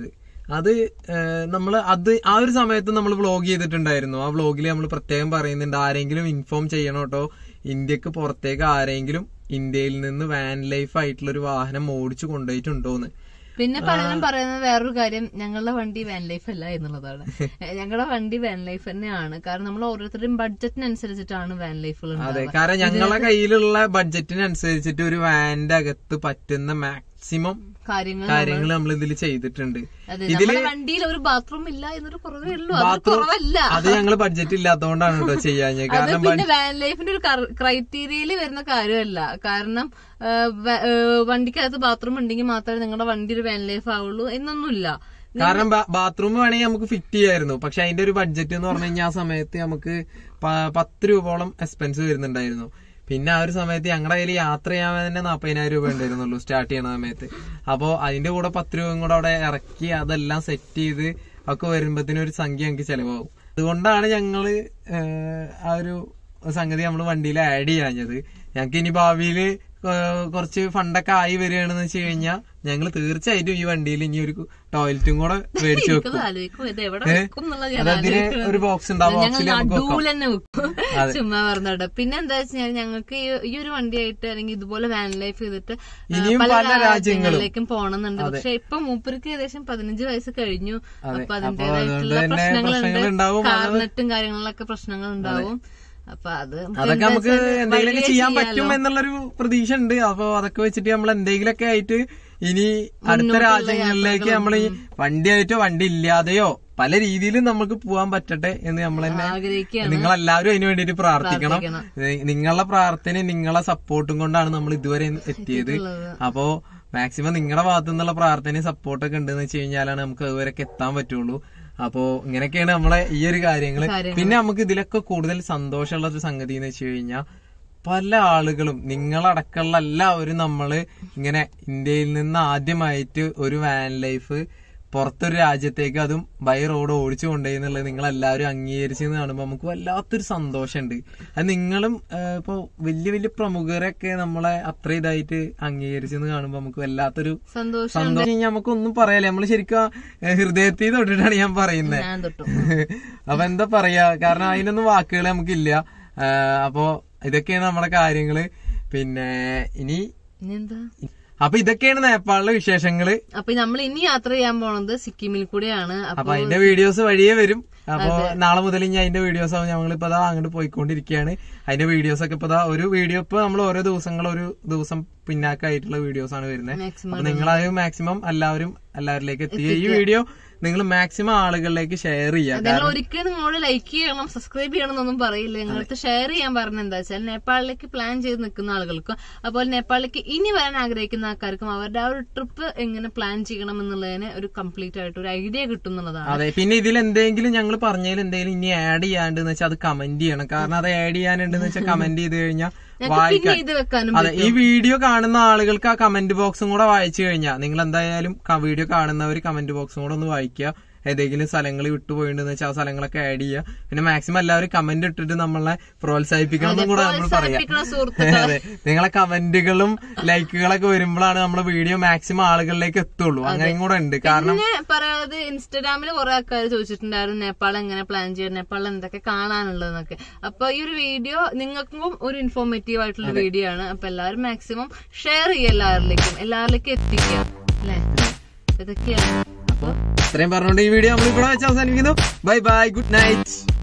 അത് നമ്മൾ അത് ആ ഒരു സമയത്ത് നമ്മൾ വ്ളോഗ് ചെയ്തിട്ടുണ്ടായിരുന്നു ആ വ്ളോഗിൽ നമ്മൾ പ്രത്യേകം പറയുന്നുണ്ട് ആരെങ്കിലും ഇൻഫോം ചെയ്യണം കേട്ടോ ഇന്ത്യക്ക് പുറത്തേക്ക് ആരെങ്കിലും ഇന്ത്യയിൽ നിന്ന് വാൻ ലൈഫ് ആയിട്ടുള്ള ഒരു വാഹനം ഓടിച്ചു കൊണ്ടുപോയിട്ടുണ്ടോന്ന് പിന്നെ പലരും പറയുന്നത് വേറൊരു കാര്യം ഞങ്ങളുടെ വണ്ടി വാൻ ലൈഫ് അല്ല എന്നുള്ളതാണ് ഞങ്ങളുടെ വണ്ടി വാൻ ലൈഫ് തന്നെയാണ് കാരണം നമ്മൾ ഓരോരുത്തരുടെയും ബഡ്ജറ്റിനനുസരിച്ചിട്ടാണ് വാൻ ലൈഫുകൾ അതെ കാരണം ഞങ്ങളെ കയ്യിലുള്ള ബഡ്ജറ്റിനനുസരിച്ചിട്ട് ഒരു വാനിന്റെ അകത്ത് പറ്റുന്ന മാക്സിമം കാര്യങ്ങൾ കാര്യങ്ങൾ നമ്മൾ ഇതിൽ ചെയ്തിട്ടുണ്ട് അതെ നമ്മുടെ വണ്ടിയിൽ ഒരു ബാത്റൂം ഇല്ല എന്നൊരു കുറവേ ഉള്ളൂ അത് കുറവല്ല അത് ഞങ്ങൾ ബഡ്ജറ്റ് ഇല്ലാത്തതുകൊണ്ടാണ് കേട്ടോ ചെയ്യാഞ്ഞത് അത് കാരണം പിന്നെ വാൻ ലൈഫിന്റെ ഒരു ക്രൈറ്റീരിയയിൽ വരുന്ന കാര്യമല്ല കാരണം ആ, വ- ആ, വണ്ടിക്കകത്ത് ബാത്റൂം ഉണ്ടെങ്കിൽ മാത്രമേ നിങ്ങളുടെ വണ്ടി ഒരു വാൻ ലൈഫ് ആവുള്ളൂ എന്നൊന്നുമില്ല കാരണം ബാത്റൂം വേണമെങ്കിൽ നമുക്ക് ഫിറ്റ് ചെയ്യായിരുന്നു പക്ഷെ അതിന്റെ ഒരു ബഡ്ജറ്റ് എന്ന് പറഞ്ഞു കഴിഞ്ഞാൽ ആ സമയത്ത് നമുക്ക് പ- പത്ത് രൂപയോളം എക്സ്പെൻസ് വരുന്നുണ്ടായിരുന്നു പിന്നെ ആ ഒരു സമയത്ത് ഞങ്ങളുടെ കയ്യിൽ യാത്ര ചെയ്യാൻ തന്നെ നാപ്പതിനായിരം രൂപ ഉണ്ടായിരുന്നുള്ളൂ സ്റ്റാർട്ട് ചെയ്യണ സമയത്ത് അപ്പോ അതിന്റെ കൂടെ പത്ത് രൂപയും കൂടെ അവിടെ ഇറക്കി അതെല്ലാം സെറ്റ് ചെയ്ത് ഒക്കെ വരുമ്പത്തിന് ഒരു സംഖ്യ ഞങ്ങൾക്ക് ചെലവാകും അതുകൊണ്ടാണ് ഞങ്ങള് ഏഹ്, ആ ഒരു സംഗതി നമ്മൾ വണ്ടിയിൽ ആഡ് ചെയ്യാഞ്ഞത് ഞങ്ങൾക്ക് ഇനി ഭാവിയിൽ കുറച്ച് ഫണ്ടൊക്കെ ആയി വരികയാണെന്ന് വെച്ച് കഴിഞ്ഞാൽ ഞങ്ങൾ തീർച്ചയായിട്ടും ഈ വണ്ടിയിൽ ഇനി ഒരു ടോയ്ലറ്റും കൂടെ മേടിച്ചു വെക്കും എനിക്കത് ആലോചിക്കും ഇത് എവിടെ വെക്കും എന്നുള്ളത് ഞാൻ അതതിന് ഒരു ബോക്സ് ഉണ്ട് ആ ഞങ്ങൾ ബോക്സിൽ നമുക്ക് വെക്കാം നടുവിൽ തന്നെ വെക്കും ചുമ്മാ പറഞ്ഞോട്ടെ പിന്നെ എന്താ വെച്ചാൽ ഞങ്ങൾക്ക് ഈ- ഈ ഒരു വണ്ടിയായിട്ട് അല്ലെങ്കിൽ ഇതുപോലെ വാൻ ലൈഫ് ചെയ്തിട്ട് ആ, ഇനിയും പല പല രാജ്യങ്ങളും. രാജ്യങ്ങളിലേക്കും പോകണമെന്നുണ്ട് പക്ഷെ ഇപ്പൊ മൂപ്പർക്ക് ഏകദേശം പതിനഞ്ച് വയസ്സ് കഴിഞ്ഞു അതെ. അപ്പൊ അപ്പൊ അതിന്റേതായിട്ടുള്ള അതുകൊണ്ട് തന്നെ പ്രശ്നങ്ങളുണ്ട് പ്രശ്നങ്ങളുണ്ടാവും. അത് കാർനെറ്റും കാര്യങ്ങളൊക്കെ പ്രശ്നങ്ങൾ ഉണ്ടാവും അപ്പൊ അത് നമുക്ക് അതൊക്കെ എന്താ നമുക്ക് വെച്ചാല് എന്തെങ്കിലുമൊക്കെ വഴിയേ ചെയ്യാൻ ചെയ്യാലോ. പറ്റും എന്നുള്ളൊരു പ്രതീക്ഷ ഉണ്ട് അപ്പൊ അതൊക്കെ വെച്ചിട്ട് നമ്മൾ എന്തെങ്കിലുമൊക്കെ ആയിട്ട് ഇനി അടുത്ത രാജ്യങ്ങളിലേക്ക് നമ്മൾ ഈ വണ്ടിയായിട്ടോ വണ്ടി ഇല്ലാതെയോ പല രീതിയിലും നമുക്ക് പോകാൻ പറ്റട്ടെ എന്ന് നമ്മൾ തന്നെ ആഗ്രഹിക്കുകയാണ് നിങ്ങളെല്ലാവരും അതിനു വേണ്ടിയിട്ട് പ്രാർത്ഥിക്കണം പ്രാർത്ഥിക്കണം. നി- നിങ്ങളുടെ പ്രാർത്ഥനയും നിങ്ങളെ സപ്പോർട്ടും കൊണ്ടാണ് നമ്മൾ ഇതുവരെ എത്തിയത് ഉള്ളത്. അപ്പോ മാക്സിമം നിങ്ങളുടെ ഭാഗത്തു നിന്നുള്ള പ്രാർത്ഥനയും സപ്പോർട്ടൊക്കെ ഉണ്ടെന്ന് വെച്ച് കഴിഞ്ഞാലാണ് നമുക്ക് അതുവരെയൊക്കെ എത്താൻ പറ്റുള്ളൂ അപ്പോ ഇങ്ങനെയൊക്കെയാണ് നമ്മളെ ഈ ഒരു കാര്യങ്ങള് കാര്യങ്ങള്. പിന്നെ നമുക്ക് ഇതിലൊക്കെ കൂടുതൽ സന്തോഷമുള്ള ഒരു സംഗതി എന്ന് വെച്ച് കഴിഞ്ഞാൽ പല ആളുകളും നിങ്ങളടക്കമുള്ള എല്ലാവരും നമ്മള് ഇങ്ങനെ ഇന്ത്യയിൽ നിന്ന് ആദ്യമായിട്ട് ഒരു വാൻ ലൈഫ് പുറത്തൊരു രാജ്യത്തേക്ക് അതും ബൈ റോഡ് ഓടിച്ചു കൊണ്ടുപോയി എന്നുള്ളത് നിങ്ങൾ എല്ലാവരും അംഗീകരിച്ചെന്ന് കാണുമ്പോൾ നമുക്ക് വല്ലാത്തൊരു സന്തോഷമുണ്ട് അത് നിങ്ങളും ആ, ഇപ്പൊ വലിയ വലിയ പ്രമുഖരൊക്കെ നമ്മളെ അത്ര ഇതായിട്ട് അംഗീകരിച്ചെന്ന് കാണുമ്പോൾ നമുക്ക് വല്ലാത്തൊരു സന്തോഷം സന്തോഷം നമുക്കൊന്നും പറയാല്ലേ നമ്മള് ശരിക്കും ആ ഹൃദയത്തിൽ തൊട്ടിട്ടാണ് ഞാൻ പറയുന്നത് ഞാൻ തൊട്ടു അപ്പൊ എന്താ പറയാ കാരണം അതിനൊന്നും വാക്കുകൾ നമുക്കില്ല ആ, അപ്പോ ഇതൊക്കെയാണ് നമ്മുടെ കാര്യങ്ങള് പിന്നെ ഇനി ഇനിയെന്താ അപ്പൊ ഇതൊക്കെയാണ് നേപ്പാളിലെ വിശേഷങ്ങള് അപ്പൊ നമ്മൾ ഇനി യാത്ര ചെയ്യാൻ പോണത് സിക്കിമിൽ കൂടെയാണ് അപ്പൊ അപ്പൊ അതിന്റെ വീഡിയോസ് വഴിയേ വരും അപ്പൊ നാളെ മുതൽ ഇനി അതിന്റെ വീഡിയോസ് ആവും ഞങ്ങൾ ഇപ്പൊ ദാ അങ്ങോട്ട് പോയിക്കൊണ്ടിരിക്കുകയാണ് അതിന്റെ വീഡിയോസ് ഒക്കെ ഇപ്പൊ ദാ ഒരു വീഡിയോ ഇപ്പൊ നമ്മൾ ഓരോ ദിവസങ്ങൾ ഒരു ദിവസം പിന്നാക്കായിട്ടുള്ള വീഡിയോസ് ആണ് വരുന്നത് മാക്സിമം അപ്പൊ നിങ്ങളത് മാക്സിമം എല്ലാവരും എല്ലാവരിലേക്ക് എത്തിക്കുക ഈ വീഡിയോ നിങ്ങൾ മാക്സിമം ആളുകളിലേക്ക് ഷെയർ ചെയ്യുക നിങ്ങൾ ഒരിക്കലും നിങ്ങളോട് ലൈക്ക് ചെയ്യണം സബ്സ്ക്രൈബ് ചെയ്യണം എന്നൊന്നും പറയില്ല നിങ്ങൾക്ക് ഷെയർ ചെയ്യാൻ പറഞ്ഞ എന്താ വെച്ചാൽ നേപ്പാളിലേക്ക് പ്ലാൻ ചെയ്ത് നിൽക്കുന്ന ആളുകൾക്കും അതുപോലെ നേപ്പാളിലേക്ക് ഇനി വരാൻ ആഗ്രഹിക്കുന്ന ആൾക്കാർക്കും അവരുടെ ആ ഒരു ട്രിപ്പ് എങ്ങനെ പ്ലാൻ ചെയ്യണം എന്നുള്ളതിന് ഒരു കംപ്ലീറ്റ് ആയിട്ട് ഒരു ഐഡിയ കിട്ടും എന്നുള്ളതാണ് അതെ പിന്നെ ഇതിൽ എന്തെങ്കിലും ഞങ്ങൾ പറഞ്ഞതിൽ എന്തെങ്കിലും ഇനി ആഡ് ചെയ്യാണ്ടെന്ന് വെച്ചാൽ അത് കമന്റ് ചെയ്യണം കാരണം അത് ആഡ് ചെയ്യാനുണ്ടെന്ന് വെച്ചാൽ കമന്റ് ചെയ്ത് കഴിഞ്ഞാൽ ഞങ്ങൾക്ക് പിന്നെ വായിക്കാൻ ഇത് വെക്കാനും അതെ ഈ വീഡിയോ കാണുന്ന ആളുകൾക്ക് ആ കമന്റ് ബോക്സും കൂടെ വായിച്ചു കഴിഞ്ഞാൽ നിങ്ങൾ എന്തായാലും വീഡിയോ കാണുന്നവർ കമന്റ് ബോക്സും കൂടെ ഒന്ന് വായിക്കുക ഏതെങ്കിലും സ്ഥലങ്ങൾ വിട്ടുപോയിട്ടുണ്ടെന്ന് വെച്ചാൽ ആ സ്ഥലങ്ങളൊക്കെ ആഡ് ചെയ്യുക പിന്നെ മാക്സിമം എല്ലാവരും കമന്റ് ഇട്ടിട്ട് നമ്മളെ പ്രോത്സാഹിപ്പിക്കണം എന്നും കൂടെ നമ്മൾ പറയാം പ്രോത്സാഹിപ്പിക്കണം സുഹൃത്തുക്കളെ അതെ നിങ്ങളെ കമന്റുകളും ലൈക്കുകളൊക്കെ വരുമ്പോഴാണ് നമ്മുടെ വീഡിയോ മാക്സിമം ആളുകളിലേക്ക് എത്തുള്ളൂ അങ്ങനെയും കൂടെ ഉണ്ട് കാരണം പിന്നെ പറയാതെ ഇൻസ്റ്റഗ്രാമിൽ കുറെ ആൾക്കാർ ചോദിച്ചിട്ടുണ്ടായിരുന്നു നേപ്പാൾ എങ്ങനെ പ്ലാൻ ചെയ്യണം നേപ്പാളിൽ എന്തൊക്കെ കാണാനുള്ളതെന്നൊക്കെ അപ്പൊ ഈ ഒരു വീഡിയോ നിങ്ങൾക്കും ഒരു ഇൻഫോർമേറ്റീവ് ആയിട്ടുള്ള വീഡിയോ ആണ് അപ്പൊ എല്ലാവരും മാക്സിമം ഷെയർ ചെയ്യുക എല്ലാവരിലേക്കും എല്ലാവരിലേക്കും എത്തിക്കുക അല്ലെ ഇതൊക്കെയാണ് അപ്പൊ ഇത്രയും പറഞ്ഞുകൊണ്ട് ഈ വീഡിയോ നമ്മൾ ഇവിടെ വെച്ച് അവസാനിപ്പിക്കുന്നു ബൈ ബൈ ഗുഡ് നൈറ്റ്